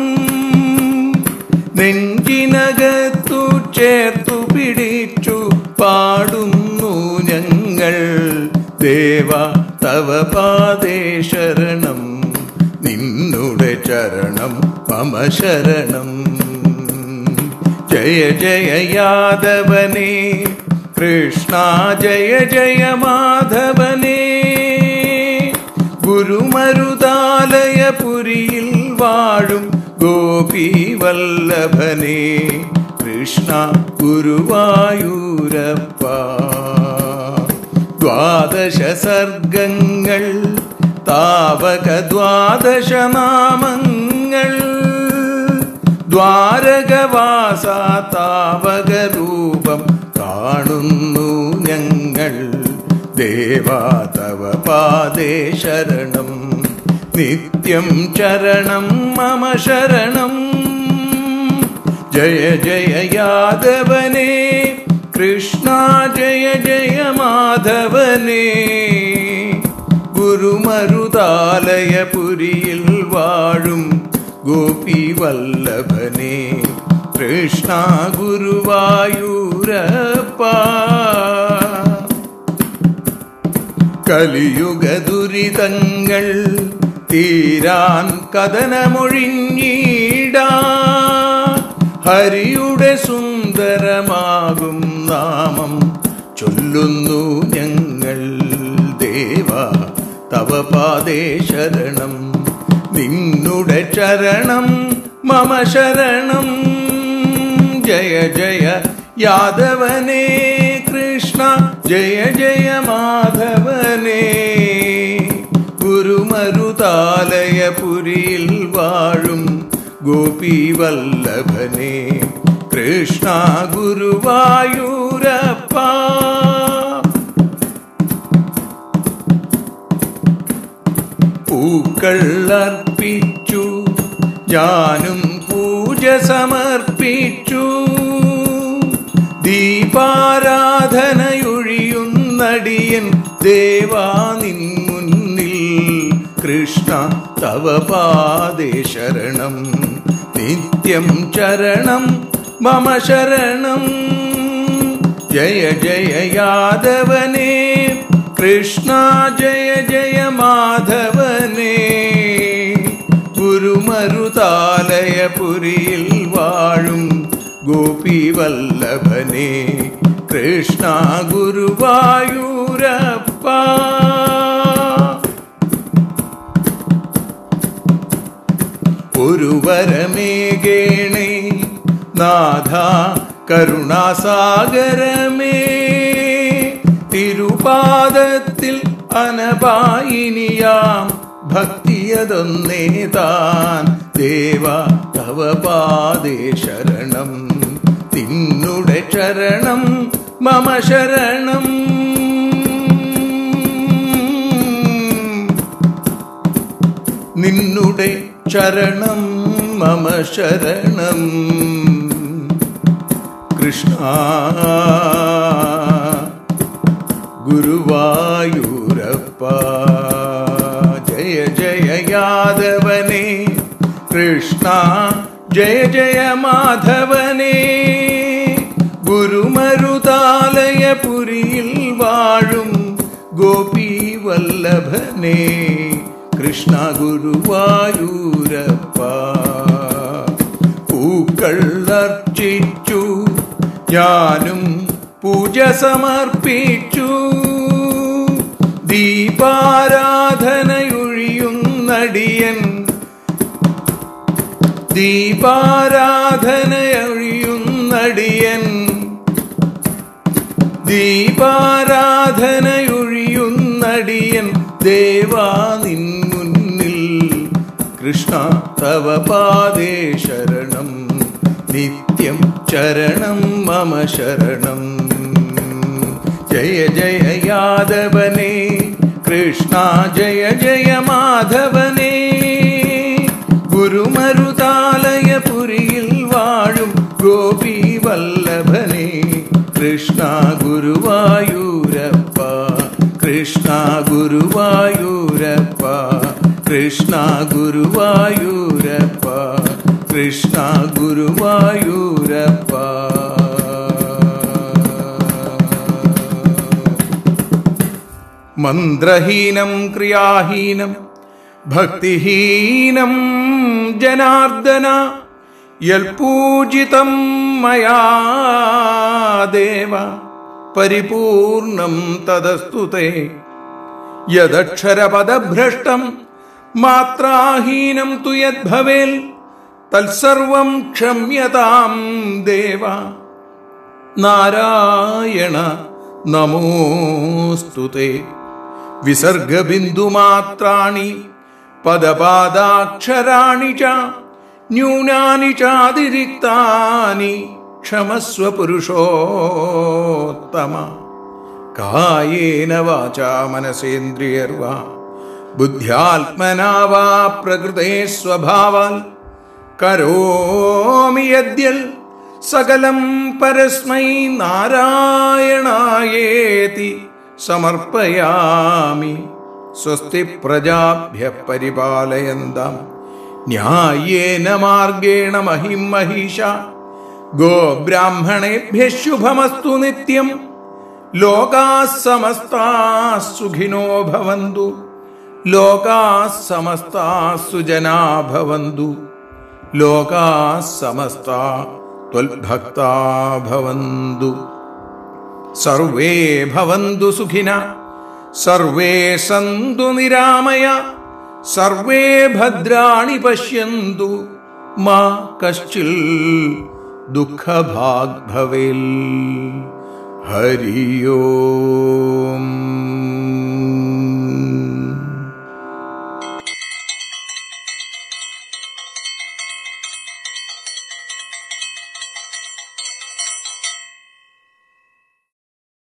നെഞ്ചിനകത്തു ചേർത്തു പിടിച്ചു പാടുന്നു ഞങ്ങൾ ദേവ തവ പാദേ ശരണം നിന്നുടെ ചരണം മമ ശരണം ജയ ജയ യാദവനേ കൃഷ്ണ ജയ ജയ മാധവനേ ഗുരുമരുതാലയപുരിയിൽ വാഴും ഗോപി വല്ലഭനേ കൃഷ്ണ ഗുരുവായൂരപ്പ ദ്വാദശ സർഗങ്ങൾ താവക ദ്വാദശ നാമങ്ങൾ ദ്വാരകവാസ താവക രൂപം കാണുന്നു ഞങ്ങൾ ദേവാ തവ പാദേ ശരണം നിത്യം ചരണം മമ ശരണം ജയ ജയ യാദവനേ കൃഷ്ണ ജയ ജയ മാധവനേ ഗുരുമരുതാലയപുരിയിൽ വാഴും ഗോപി വല്ലഭനേ കൃഷ്ണ ഗുരുവായൂരപ്പ കലിയുഗ ദുരിതങ്ങൾ തീരാൻ കഥനമൊഴിഞ്ഞീടാ ഹരിയുടെ സുന്ദരമാകും നാമം ചൊല്ലുന്നു ഞങ്ങൾ ദേവ തവ പാദേ ശരണം നിന്നുടെ ചരണം മമ ശരണം ജയ ജയ യാദവനേ കൃഷ്ണ ജയ ജയ മാധവനേ ഗുരുമരുതാലയപുരിയിൽ വാഴും ഗോപി വല്ലഭനേ കൃഷ്ണ ഗുരുവായൂരപ്പ പൂക്കൾ അർപ്പിച്ചു ഞാനും പൂജ സമർപ്പിച്ചു ദീപാരാധനയൊഴിയുന്നടിയൻ ദേവാ നിൻ മുന്നിൽ കൃഷ്ണ തവ പാദേ ശരണം നിത്യം ചരണം മമ ശരണം ജയ ജയ യാദവനേ കൃഷ്ണ ജയ ജയ മാധവനേ ഗുരുമരുതാലയപുരിയിൽ വാഴും ഗോപി വല്ലഭനേ കൃഷ്ണ ഗുരുവായൂരപ്പ ഒരു വരമേകേണേ നാഥ കരുണാസാഗരമേ തിരുപാദത്തിൽ അനപായിനിയാം ഭക്തിയതൊന്നേ താൻ ദേവ തവ പാദേ ശരണം നിന്നുടെ ചരണം മമ ശരണം നിന്നുടെ ചരണം മമ ശരണം കൃഷ്ണ ഗുരുവായൂരപ്പ ജയ ജയ യാദവ കൃഷ്ണ ജയ ജയ മാധവനേ ഗുരുമരുതാലയപുരിയിൽ വാഴും ഗോപി വല്ലഭനേ കൃഷ്ണ ഗുരുവായൂരപ്പ പൂക്കൾ അർച്ചിച്ചു ഞാനും പൂജ സമർപ്പിച്ചു ദീപാരാധനയൊഴിയുന്നടിയൻ ദീപാരാധനയൊഴിയുന്നടിയൻ ദീപാരാധനയൊഴിയുന്നടിയൻ ദേവാ നിൻ മുന്നിൽ കൃഷ്ണ തവ പാദേ ശരണം നിത്യം ചരണം മമ ശരണം ജയ ജയ യാദവനേ കൃഷ്ണ ജയ ജയ മാധവനേ ഗുരുമരുതാലയപുരിയിൽ വാഴും ഗോപി വല്ലഭനേ കൃഷ്ണ ഗുരുവായൂരപ്പ കൃഷ്ണ ഗുരുവായൂരപ്പ കൃഷ്ണ ഗുരുവായൂരപ്പ കൃഷ്ണ ഗുരുവായൂരപ്പ മന്ത്രഹീനം ക്രിയാഹീനം ഭക്തിഹീനം ജനാർദ്ദന യൽപൂജിതം മയാ ദേവ പരിപൂർണം തദസ്തു തേ യദക്ഷരപദഭ്രഷ്ടം മാത്രാഹീനം തു യദ്ഭവേൽ തത്സർവം ക്ഷമ്യതാം ദേവ നാരായണ നമോസ്തുതേ വിസർഗബിന്ദുമാത്രാണി പദപാദാക്ഷരാണി ച ന്യൂനാനി ചാതിരിക്താനി ക്ഷമസ്വ പുരുഷോത്തമ കായേന വാചാ മനസേന്ദ്രിയർവാ ബുദ്ധ്യാത്മനാ വാ പ്രകൃതേ സ്വഭാവാൽ കരോമി യദ്യൽ സകലം പരസ്മൈ നാരായണായേതി സമർപ്പയാമി സ്വസ്തി പ്രജാഭ്യ പരിപാലയന്താം ന്യായേന മാർഗേണ മഹിം മഹീഷ ഗോബ്രാഹ്മണേഭ്യ ശുഭമസ്തു നിത്യം ലോകാ സമസ്താ സുഖിനോ ഭവന്തു ലോകാ സമസ്താ സുജനാ ഭവന്തു ലോകാ സമസ്താ ത്വൽഭക്താ ഭവന്തു സർവേ ഭവന്തു സുഖിന സർവേ സന്തു നിരാമയ സർവേ ഭദ്രാണി പശ്യന്തു മാ കശ്ചിൽ ദുഃഖഭാഗ് ഭവേൽ ഹരിയോ